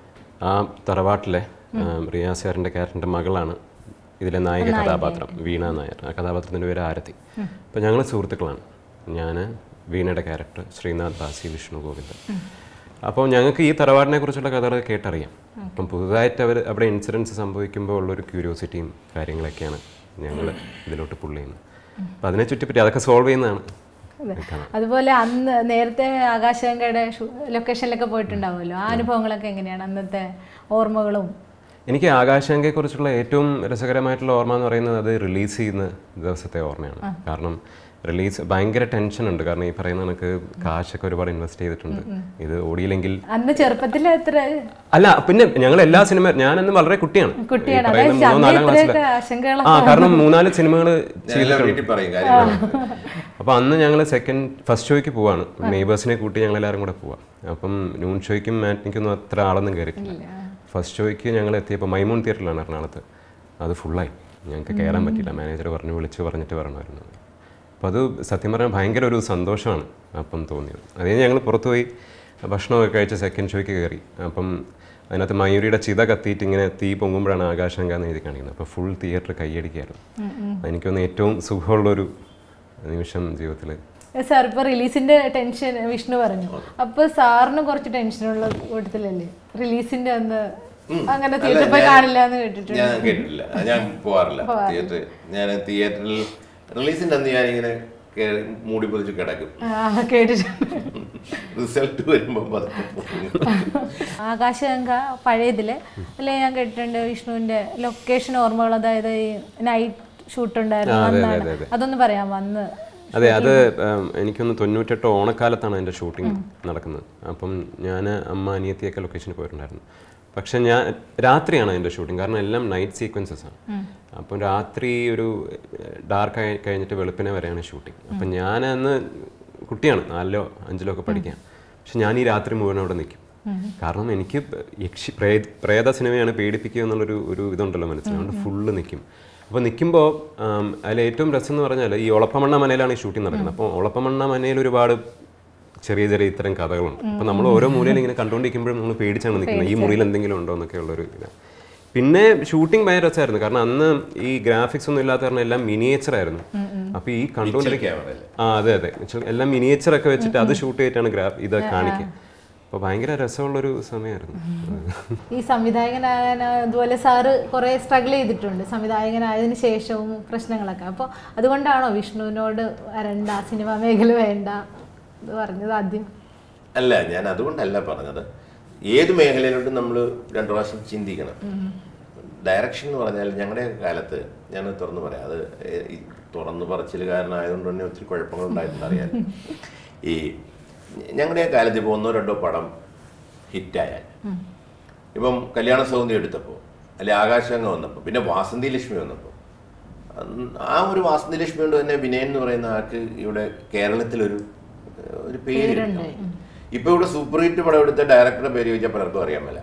ആ തറവാട്ടിലെ ആം, റിയാസ് സാറിൻ്റെ ക്യാരക്ടറിൻ്റെ മകളാണ് ഇതിലെ നായിക കഥാപാത്രം വീണ നായർ ആ കഥാപാത്രത്തിൻ്റെ പേര് ആരതി അപ്പോൾ ഞങ്ങൾ സുഹൃത്തുക്കളാണ് ഞാൻ വീണയുടെ ക്യാരക്ടർ ശ്രീനാഥ് ബാസി വിഷ്ണു ഗോവിന്ദൻ അപ്പോൾ ഞങ്ങൾക്ക് ഈ തറവാടിനെ കുറിച്ചുള്ള കഥകൾ കേട്ടറിയാം അപ്പം പുതുതായിട്ട് അവർ അവിടെ ഇൻസിഡൻസ് സംഭവിക്കുമ്പോൾ ഉള്ളൊരു ക്യൂരിയോസിറ്റിയും കാര്യങ്ങളൊക്കെയാണ് ഞങ്ങൾ ഇതിലോട്ട് പുള്ളി ചെയ്യുന്നത് അപ്പോൾ അതിനെ ചുറ്റിപ്പറ്റി അതൊക്കെ സോൾവ് ചെയ്യുന്നതാണ് കാണാം അതുപോലെ അന്ന് നേരത്തെ ആകാശഗംഗയുടെ ലൊക്കേഷനിലൊക്കെ പോയിട്ടുണ്ടാവുമല്ലോ ആ അനുഭവങ്ങളൊക്കെ എങ്ങനെയാണ് അന്നത്തെ ഓർമ്മകളും എനിക്ക് ആകാശഗംഗയെക്കുറിച്ചുള്ള ഏറ്റവും രസകരമായിട്ടുള്ള ഓർമ്മ എന്ന് പറയുന്നത് അത് റിലീസ് ചെയ്യുന്ന ദിവസത്തെ ഓർമ്മയാണ് കാരണം റിലീസ് ഭയങ്കര ടെൻഷൻ ഉണ്ട് കാരണം ഈ പറയുന്ന കണക്ക് കാശൊക്കെ ഒരുപാട് ഇൻവെസ്റ്റ് ചെയ്തിട്ടുണ്ട് ഇത് ഓടിയില്ലെങ്കിൽ അന്ന് ചെറുപ്പത്തിൽ എത്ര അല്ല പിന്നെ ഞങ്ങൾ എല്ലാ സിനിമ ഞാനന്ന് വളരെ കുട്ടിയാണ് ഈ കുട്ടിയാണ് പറയുന്ന അതായത് മൂന്നോ നാലാം അന്ന് ക്ലാസ്സിൽ ഇത്രയൊക്കെ ആശങ്കകൾ ആ കാരണം മൂന്നാല് സിനിമകൾ ഞാൻ വീട്ടിൽ പറയും കാര്യങ്ങൾ അപ്പോൾ അന്ന് ഞങ്ങൾ സെക്കൻഡ് ഫസ്റ്റ് ഷോയ്ക്ക് പോവാണ് നെയ്ബേഴ്സിനെ കൂട്ടി ഞങ്ങൾ എല്ലാവരും കൂടെ പോവാം അപ്പം നൂൺ ഷോയ്ക്കും മാറ്റിനിക്കൊന്നും അത്ര ആളൊന്നും കയറിയിട്ടില്ല ഫസ്റ്റ് ഷോയ്ക്ക് ഞങ്ങൾ എത്തിയപ്പോൾ മൈമൂൺ തിയേറ്ററിലാണ് എറണാകുളത്ത് അത് ഫുള്ളായി ഞങ്ങൾക്ക് കയറാൻ പറ്റിയില്ല മാനേജർ പറഞ്ഞു വിളിച്ച് പറഞ്ഞിട്ട് വരണമായിരുന്നു അപ്പോൾ അത് സത്യം പറഞ്ഞാൽ ഭയങ്കര ഒരു സന്തോഷമാണ് അപ്പം തോന്നിയത് അതേ ഞങ്ങൾ പുറത്തു പോയി ഭക്ഷണമൊക്കെ കഴിച്ച് സെക്കൻഡ് ഷോയ്ക്ക് കയറി അപ്പം അതിനകത്ത് മയൂരിയുടെ ചിത കത്തിയിട്ട് ഇങ്ങനെ തീ പൊങ്ങുമ്പോഴാണ് ആകാശങ്ക എന്ന് എഴുതി കാണിക്കുന്നത് അപ്പോൾ ഫുൾ തിയേറ്റർ കൈയടിക്കായിരുന്നു എനിക്കൊന്ന് ഏറ്റവും സുഖമുള്ളൊരു നിമിഷം ജീവിതത്തിൽ സാർ ഇപ്പൊ റിലീസിന്റെ ടെൻഷൻ വിഷ്ണു പറഞ്ഞു അപ്പൊ സാറിന് കുറച്ച് ടെൻഷനുള്ള കൂട്ടത്തിലല്ലേ റിലീസിന്റെ അന്ന് അങ്ങനെ അല്ല, തിയേറ്ററിൽ പോയി ഞാൻ- കാണില്ല എന്ന് കേട്ടിട്ടുണ്ട് ഞാൻ കേട്ടിട്ടില്ല അത് ഞാൻ പോവാറില്ല തിയേറ്റർ ഞാൻ തിയേറ്ററിൽ റിലീസിന്റെ അന്ന് ഞാനിങ്ങനെ കേ- മൂടി പൊതിച്ച് കിടക്കും ആ കേട്ടിട്ടുണ്ട് റിസൾട്ട് വരുമ്പോൾ പതുക്കെ പോകും. ആകാശഗംഗ പഴയതില് അല്ലെ ഞാൻ കേട്ടിട്ടുണ്ട് വിഷ്ണുവിന്റെ ലൊക്കേഷൻ ഓർമ്മകൾ അതായത് ഈ നൈറ്റ് ഷൂട്ട് ഉണ്ടായിരുന്നു അതെ, അന്നാണ് അതെ, അതെ. അതൊന്ന് പറയാമോ അന്ന് അതെ അത് ഉം, എനിക്കൊന്ന് തൊണ്ണൂറ്റെട്ട് ഓണക്കാലത്താണ് എൻ്റെ ഷൂട്ടിംഗ് നടക്കുന്നത് അപ്പം ഞാൻ അമ്മ അനിയത്തിയൊക്കെ ലൊക്കേഷനിൽ പോയിട്ടുണ്ടായിരുന്നു പക്ഷെ ഞാൻ രാത്രിയാണ് എൻ്റെ ഷൂട്ടിംഗ് കാരണം എല്ലാം നൈറ്റ് സീക്വൻസസ് ആണ് അപ്പം രാത്രി ഒരു ഡാർക്ക് ആയി കഴിഞ്ഞിട്ട് വെളുപ്പിനെ വരെയാണ് ഷൂട്ടിംഗ് അപ്പം ഞാൻ അന്ന് കുട്ടിയാണ് നാലിലോ അഞ്ചിലോ ഒക്കെ പഠിക്കാൻ പക്ഷെ ഞാൻ ഈ രാത്രി മുഴുവൻ അവിടെ നിൽക്കും കാരണം എനിക്ക് യക്ഷി പ്രേ- പ്രേത സിനിമയാണ് പേടിപ്പിക്കുക എന്നുള്ളൊരു ഒരു ഇതുണ്ടല്ലോ മനസ്സിൽ അതുകൊണ്ട് ഫുള്ള് നിൽക്കും അപ്പോൾ നിൽക്കുമ്പോൾ അതിൽ ഏറ്റവും രസം എന്ന് പറഞ്ഞാൽ ഈ ഒളപ്പമണ്ണ മനയിലാണ് ഈ ഷൂട്ടിംഗ് നടക്കുന്നത് അപ്പോൾ ഒളപ്പമണ്ണ മനയിൽ ഒരുപാട് ചെറിയ ചെറിയ ഇത്തരം കഥകളുണ്ട് അപ്പോൾ നമ്മൾ ഓരോ മൂലയിൽ ഇങ്ങനെ കണ്ടുകൊണ്ടിരിക്കുമ്പോഴും നമ്മൾ പേടിച്ചാണ് നിൽക്കുന്നത് ഈ മുറിയിൽ എന്തെങ്കിലും ഉണ്ടോ എന്നൊക്കെ ഉള്ളൊരു ഇതാണ് പിന്നെ ഷൂട്ടിംഗ് ഭയങ്കര രസമായിരുന്നു കാരണം അന്ന് ഈ ഗ്രാഫിക്സ് ഒന്നും ഇല്ലാത്ത കാരണം എല്ലാം മിനിയേച്ചർ ആയിരുന്നു അപ്പോൾ ഈ കണ്ടുകൊണ്ടിരിക്കുക ആ അതെ അതെ എന്നുവെച്ചാൽ എല്ലാം മിനിയേച്ചർ ഒക്കെ വെച്ചിട്ട് അത് ഷൂട്ട് ചെയ്തിട്ടാണ് ഗ്രാഫ് ഇത് കാണിക്കുക അപ്പോൾ ഭയങ്കര രസമുള്ളൊരു സമയമായിരുന്നു ഈ സംവിധായകനാകാൻ അതുപോലെ സാറ് കുറേ സ്ട്രഗിൾ ചെയ്തിട്ടുണ്ട് സംവിധായകനായതിനു ശേഷവും പ്രശ്നങ്ങളൊക്കെ അപ്പോൾ അതുകൊണ്ടാണോ വിഷ്ണുവിനോട് വരണ്ട സിനിമാ മേഖല വേണ്ട എന്ന് പറഞ്ഞത് ആദ്യം അല്ല ഞാൻ അതുകൊണ്ടല്ല പറഞ്ഞത് ഏത് മേഖലയിലോട്ടും നമ്മൾ രണ്ടു പ്രാവശ്യം ചിന്തിക്കണം ഡയറക്ഷൻ എന്ന് പറഞ്ഞാൽ ഞങ്ങളുടെ കാലത്ത് ഞാൻ തുറന്നു പറയാം അത് ഏ- ഈ തുറന്നു പറച്ചിൽ കാരണമായതുകൊണ്ട് തന്നെ ഒത്തിരി കുഴപ്പങ്ങൾ ഉണ്ടായിട്ടുണ്ട് അറിയാൻ ഈ ഞങ്ങളുടെ കാലത്ത് ഇപ്പോൾ ഒന്നോ രണ്ടോ പടം ഹിറ്റായാൽ ഇപ്പം കല്യാണ സൗന്ദര്യം എടുത്തപ്പോൾ അല്ലെ ആകാശഗംഗ വന്നപ്പോൾ പിന്നെ വാസന്തി ലക്ഷ്മി വന്നപ്പോൾ അന്ന് ആ ഒരു വാസന്തി ലക്ഷ്മി കൊണ്ട് തന്നെ വിനയൻ എന്ന് പറയുന്ന ആൾക്ക് ഇവിടെ കേരളത്തിലൊരു ഏഹ്, ഒരു പേര് ഇപ്പൊ ഇവിടെ സൂപ്പർ ഹിറ്റ് പടം എടുത്ത ഡയറക്ടറുടെ പേര് ചോദിച്ചാൽ പലർക്കും അറിയാൻ മേല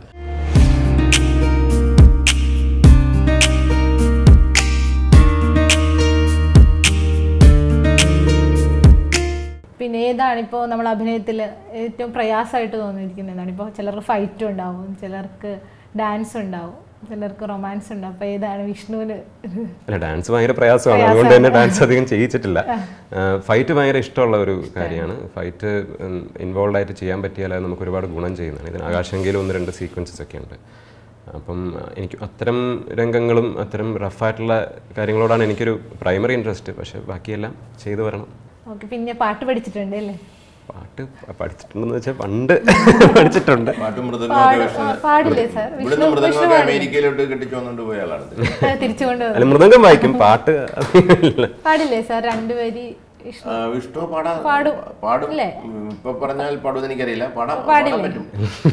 പിന്നെ ഏതാണ് ഇപ്പോൾ നമ്മൾ അഭിനയത്തിൽ ഏറ്റവും പ്രയാസമായിട്ട് തോന്നിയിരിക്കുന്നത് എന്താണ് ഇപ്പോൾ ചിലർക്ക് ഫൈറ്റും ഉണ്ടാവും ചിലർക്ക് ഡാൻസ് ഉണ്ടാവും ചിലർക്ക് റൊമാൻസ് ഉണ്ടാവും അപ്പോൾ ഏതാണ് വിഷ്ണുവിന് അല്ല ഡാൻസ് ഭയങ്കര പ്രയാസമാണ് അതുകൊണ്ട് തന്നെ ഡാൻസ് അധികം ചെയ്യിച്ചിട്ടില്ല ഫൈറ്റ് ഭയങ്കര ഇഷ്ടമുള്ള ഒരു കാര്യമാണ് ഫൈറ്റ് ഇൻവോൾവ് ആയിട്ട് ചെയ്യാൻ പറ്റിയാൽ അത് നമുക്ക് ഒരുപാട് ഗുണം ചെയ്യുന്നതാണ് ഇതിന് ആകാശങ്കയിലും ഒന്ന് രണ്ട് സീക്വൻസസ് ഒക്കെ ഉണ്ട് അപ്പം എനിക്ക് അത്തരം രംഗങ്ങളും അത്തരം റഫായിട്ടുള്ള കാര്യങ്ങളോടാണ് എനിക്കൊരു പ്രൈമറി ഇൻട്രസ്റ്റ് പക്ഷെ ബാക്കിയെല്ലാം ചെയ്തു വരണം ഓക്കെ പിന്നെ പാട്ട് പഠിച്ചിട്ടുണ്ട് അല്ലേ പാട്ട് പഠിച്ചിട്ടുണ്ടെന്ന് വെച്ചാൽ പണ്ട് പഠിച്ചിട്ടുണ്ട് പാട്ടും മൃദംഗമൊക്കെ വിഷ്ണു- പാടില്ലേ സാർ ഇവിടുന്ന് മൃദംഗമൊക്കെ അമേരിക്കയിലോട്ട് കെട്ടിച്ചു വന്നുകൊണ്ട് പോയ ആളാണ് ഇത്. തിരിച്ചു കൊണ്ടുവന്നു അല്ല മൃദംഗം വായിക്കും പാട്ട് അതില്ല പാടില്ലേ സാർ രണ്ടുപേരി ഇഷ്ടം ആ, വിഷ്ണു പാടാ പാടും. പാടും അല്ലേ? ഉം, ഇപ്പൊ പറഞ്ഞാൽ പാടുമെന്ന് എനിക്കറിയില്ല പാടാം പാടാൻ പറ്റും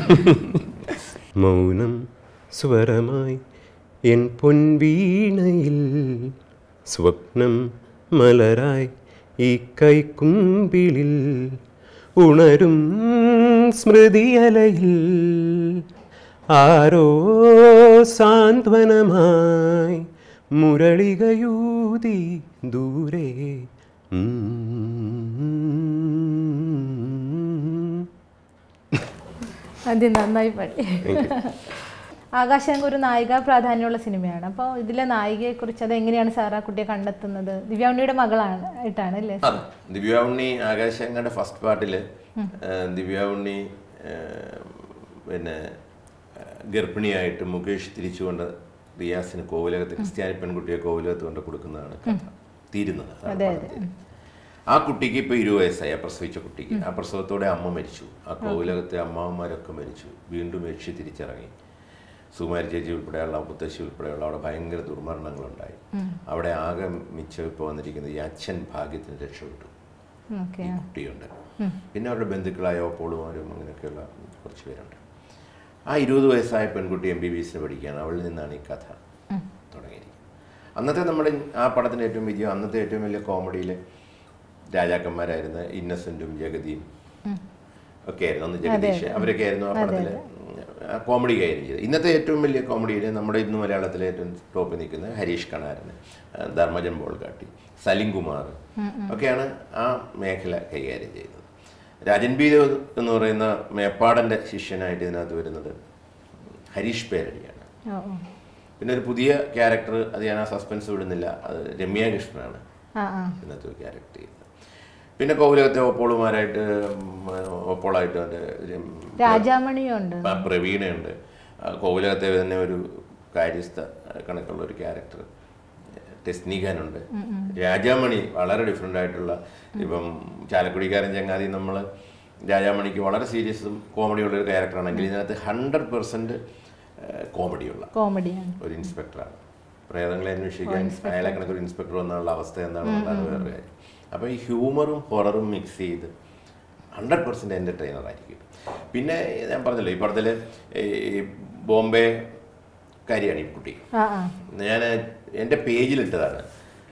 മൗനം സ്വരമായി എൻ പൊൻവീണയിൽ സ്വപ്നം മലരായി ഈ കൈക്കുമ്പിളിൽ ഉണരും സ്മൃതിയലയിൽ ആരോ സാന്ത്വനമായി മുരളികയൂതി ദൂരെ ഉം. ആദ്യം നന്നായി പാടി ആകാശം ഒരു നായിക പ്രാധാന്യമുള്ള സിനിമയാണ് അപ്പോൾ ഇതിലെ നായികയെ കുറിച്ച് അത് എങ്ങനെയാണ് സാർ ആ കുട്ടിയെ കണ്ടെത്തുന്നത് ദിവ്യാഉണ്ണിയുടെ മകളാണ് ആയിട്ടാണ് അല്ലേ അതെ ദിവ്യ ഉണ്ണി ആകാശങ്ങയുടെ ഫസ്റ്റ് പാർട്ടിൽ ദിവ്യ ഉണ്ണി ആ, പിന്നെ ആ, ഗർഭിണിയായിട്ട് മുകേഷ് തിരിച്ചുകൊണ്ട് റിയാസിന് കോവിലകത്ത് ക്രിസ്ത്യാനി പെൺകുട്ടിയെ കോവിലകത്ത് കൊണ്ട് കൊടുക്കുന്നതാണ് കഥ തീരുന്നത് അതാണ് പടം തീരുന്നത്. ആ കുട്ടിക്ക് ഇപ്പോൾ ഇരുപത് വയസ്സായി ആ പ്രസവിച്ച കുട്ടിക്ക് ആ പ്രസവത്തോടെ അമ്മ മരിച്ചു ആ കോവിലകത്തെ അമ്മാവന്മാരൊക്കെ മരിച്ചു വീണ്ടും യക്ഷി തിരിച്ചിറങ്ങി സുമാരി ചേച്ചി ഉൾപ്പെടെയുള്ള മുത്തശ്ശി ഉൾപ്പെടെയുള്ള അവിടെ ഭയങ്കര ദുർമരണങ്ങളുണ്ടായി അവിടെ ആകെ മിച്ചം ഇപ്പോൾ വന്നിരിക്കുന്നത് ഈ അച്ഛൻ ഭാഗ്യത്തിന് രക്ഷപ്പെട്ടു ഓക്കെ ഈ കുട്ടിയുണ്ട് പിന്നെ അവരുടെ ബന്ധുക്കളായ ഓപ്പോളുമാരും അങ്ങനെയൊക്കെയുള്ള കുറച്ച് പേരുണ്ട് ആ ഇരുപത് വയസ്സായ പെൺകുട്ടി എം ബി ബി എസിന് പഠിക്കുകയാണ് അവളിൽ നിന്നാണ് ഈ കഥ തുടങ്ങിയിരിക്കുന്നത് അന്നത്തെ നമ്മുടെ ആ പടത്തിൻ്റെ ഏറ്റവും വിജയം അന്നത്തെ ഏറ്റവും വലിയ കോമഡിയിലെ രാജാക്കന്മാരായിരുന്ന ഇന്നസെൻറ്റും ജഗതിയും ഒക്കെ ആയിരുന്നു അന്ന് ജഗദീഷ് അവരൊക്കെ ആയിരുന്നു ആ പടത്തിലെ കോമഡി കൈകാര്യം ചെയ്തത് ഇന്നത്തെ ഏറ്റവും വലിയ കോമഡിയിൽ നമ്മുടെ ഇന്ന് മലയാളത്തിലെ ഏറ്റവും ടോപ്പിൽ നിൽക്കുന്ന ഹരീഷ് കണാരന് ആ, ധർമ്മജൻ ബോൾഗാട്ടി സലിം കുമാർ ഒക്കെയാണ് ആ മേഖല കൈകാര്യം ചെയ്യുന്നത് രാജൻ ബി ദേവ് എന്ന് പറയുന്ന മേപ്പാടൻ്റെ ശിഷ്യനായിട്ട് ഇതിനകത്ത് വരുന്നത് ഹരീഷ് പേരടിയാണ് ഓ ഓ. പിന്നെ ഒരു പുതിയ ക്യാരക്ടർ അത് ഞാൻ ആ സസ്പെൻസ് വിടുന്നില്ല അത് രമ്യ കൃഷ്ണനാണ് ആ ആ ഇതിനകത്ത് ഒരു ക്യാരക്ടർ ചെയ്യുന്നത് പിന്നെ ഓപ്പോളുമാരായിട്ട് ഉം, ഓപ്പോളായിട്ട് മറ്റേ രം- രാജാമണിയും ഉണ്ട് ആ പ്രവീണയുണ്ട് ആ കോവിലകത്തെ തന്നെ ഒരു കാര്യസ്ഥ കണക്കുള്ള ഒരു ക്യാരക്ടർ ടെസ്നികാനുണ്ട് രാജാമണി വളരെ ഡിഫറെൻ്റ് ആയിട്ടുള്ള ഇപ്പം ചാലക്കുടിക്കാരൻ ചങ്ങാതി നമ്മൾ രാജാമണിക്ക് വളരെ സീരിയസും കോമഡിയുള്ള ഒരു ക്യാരക്ടറാണെങ്കിൽ ഇതിനകത്ത് ഹൺഡ്രഡ് പെർസെൻറ്റ് കോമഡിയുള്ള കോമഡിയാണ് ഒരു ഇൻസ്പെക്ടറാണ് പ്രേതങ്ങളെ അന്വേഷിക്കാൻ അയാളെ കണക്കൊരു ഇൻസ്പെക്ടർ വന്നുള്ള അവസ്ഥ എന്താണെന്നുള്ളതാണ് വേറൊരു കാര്യം അപ്പോൾ ഈ ഹ്യൂമറും ഹൊററും മിക്സ് ചെയ്ത് ഹൺഡ്രഡ് പെർസെൻറ്റ് എൻ്റർടൈനർ ആയിരിക്കും പിന്നെ ഞാൻ പറഞ്ഞല്ലോ ഈ പടത്തിൽ ഈ ബോംബെ കാര്യമാണ് ഈ കുട്ടി ആ ആ ഞാൻ എൻ്റെ പേജിലിട്ടതാണ്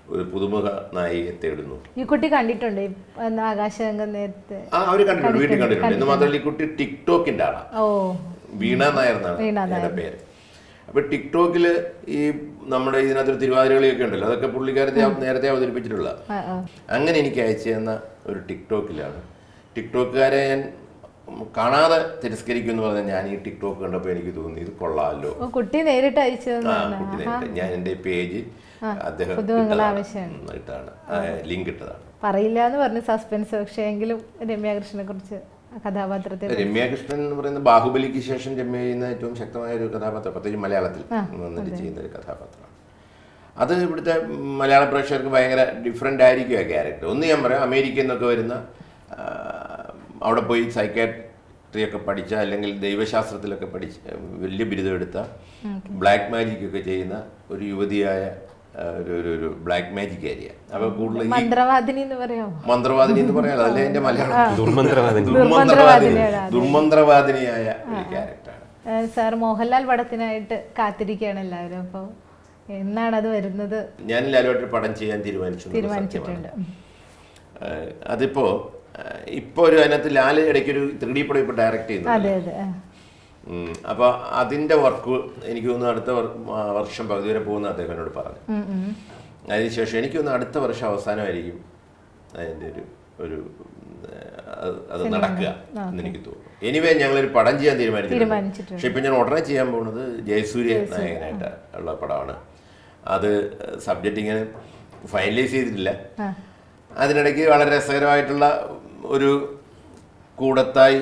ഒരു പുതുമുഖ നായികയെ തേടുന്നു ഈ കുട്ടി കണ്ടിട്ടുണ്ട് ഈ അന്ന് ആകാശഗംഗ നേരത്തെ ആ അവർ കണ്ടിട്ടുണ്ട് വീട്ടിൽ കണ്ടിട്ടുണ്ട് എന്ന് മാത്രമല്ല ഈ കുട്ടി ടിക്ടോക്കിന്റെ ആളാണ് ഓ വീണ നായർ എന്നാണ് വീണ എൻ്റെ പേര് അപ്പൊ ടിക്ടോക്കില് ഈ നമ്മുടെ ഇതിനകത്തൊരു തിരുവാതിരകളിയൊക്കെ ഉണ്ടല്ലോ അതൊക്കെ പുള്ളിക്കാരത്തെ നേരത്തെ അവതരിപ്പിച്ചിട്ടുള്ള ആ ആ അങ്ങനെ എനിക്ക് അയച്ചു തന്ന ഒരു ടിക്ടോക്കിലാണ് ടിക്ടോക്കുകാരെ ഞാൻ കാണാതെ തിരസ്കരിക്കും എന്ന് പറഞ്ഞാൽ ഞാൻ ഈ ടിക്ടോക്ക് കണ്ടപ്പോൾ എനിക്ക് തോന്നി ഇത് കൊള്ളാമല്ലോ ഓ കുട്ടി നേരിട്ട് അയച്ചു ആ തന്നതാണ് കുട്ടി നേരിട്ട് ഞാൻ എൻ്റെ പേജ് അദ്ദേഹം പുതുമകൾ ഇട്ടതാണ്. ആവശ്യമാണ്. ഉം, ഇട്ടതാണ് ലിങ്ക് ഇട്ടതാണ് പറയില്ല എന്ന് പറഞ്ഞ് സസ്പെൻസ് പക്ഷേ എങ്കിലും രമ്യാകൃഷ്ണനെ കുറിച്ച് കഥാപാത്രത്തെ രമ്യ കൃഷ്ണൻ എന്ന് പറയുന്ന ബാഹുബലിക്ക് ശേഷം രമ്യ ചെയ്യുന്ന ഏറ്റവും ശക്തമായ ഒരു കഥാപാത്രം പ്രത്യേകിച്ച് മലയാളത്തിൽ വന്നിട്ട് ചെയ്യുന്ന ഒരു കഥാപാത്രമാണ് അത് ഇവിടുത്തെ മലയാള പ്രേക്ഷകർക്ക് ഭയങ്കര ഡിഫറെൻ്റ് ആയിരിക്കും ആ ക്യാരക്ടർ ഒന്ന് ഞാൻ പറയാം അമേരിക്കയിൽ നിന്നൊക്കെ വരുന്ന ആ, അവിടെ പോയി സൈക്കാട്രി ഒക്കെ പഠിച്ച അല്ലെങ്കിൽ ദൈവശാസ്ത്രത്തിലൊക്കെ പഠിച്ച വലിയ ബിരുദം എടുത്ത ബ്ലാക്ക് മാജിക് ഒക്കെ ചെയ്യുന്ന ഒരു യുവതിയായ ആ, ഒരു ഒരു ഒരു ബ്ലാക്ക് മാജിക് ഏരിയ അപ്പോൾ കൂടുതൽ ഈ മന്ത്രവാദിനി എന്ന് പറയാമോ മന്ത്രവാദിനി എന്ന് പറയാം അതല്ലേ എൻ്റെ മലയാളം ദുർമന്ത്രവാദിനി ദുർമന്ത്രവാദിനി ദുർമന്ത്രവാദിനിയായ ഒരു ക്യാരക്ടറാണ് ഏഹ് സാർ മോഹൻലാൽ പടത്തിനായിട്ട് കാത്തിരിക്കുകയാണ് എല്ലാവരും അപ്പോൾ എന്നാണ് അത് വരുന്നത് ഞാൻ ലാലുവായിട്ട് പടം ചെയ്യാൻ തീരുമാനിച്ചു എന്നുള്ളത് സത്യമാണ്. തീരുമാനിച്ചിട്ടുണ്ട് ഏഹ് അതിപ്പോ ഏഹ് ഇപ്പൊ ഒരു അതിനകത്ത് ലാല് ഇടയ്ക്ക് ഒരു ത്രീ ഡി പടം ഇപ്പൊ ഡയറക്റ്റ് ചെയ്യുന്നു അതെ അതെ ആ. ഉം. അപ്പൊ അതിന്റെ വർക്ക് എനിക്ക് തോന്നുന്നു അടുത്ത വർ- ആ, വർഷം പകുതി വരെ പോകുന്ന അദ്ദേഹം എന്നോട് പറഞ്ഞു ഉം, ഉം. അതിനുശേഷം എനിക്ക് തോന്നുന്നു അടുത്ത വർഷം അവസാനമായിരിക്കും അതിന്റെ ഒരു ഒരു ഉം, അത് അത് നടക്കുക എന്ന് എനിക്ക് തോന്നുന്നു എനിവേ ഞങ്ങളൊരു പടം ചെയ്യാൻ തീരുമാനിച്ചിട്ടുണ്ട് തീരുമാനിച്ചിട്ടുണ്ട്. പക്ഷെ ഇപ്പൊ ഞാൻ ഉടനെ ചെയ്യാൻ പോകുന്നത് ജയസൂര്യ നായകനായിട്ട് ഉള്ള പടമാണ് അത് സബ്ജക്റ്റ് ഇങ്ങനെ ഫൈനലൈസ് ചെയ്തിട്ടില്ല ആ. അതിനിടയ്ക്ക് വളരെ രസകരമായിട്ടുള്ള ഒരു കൂടത്തായി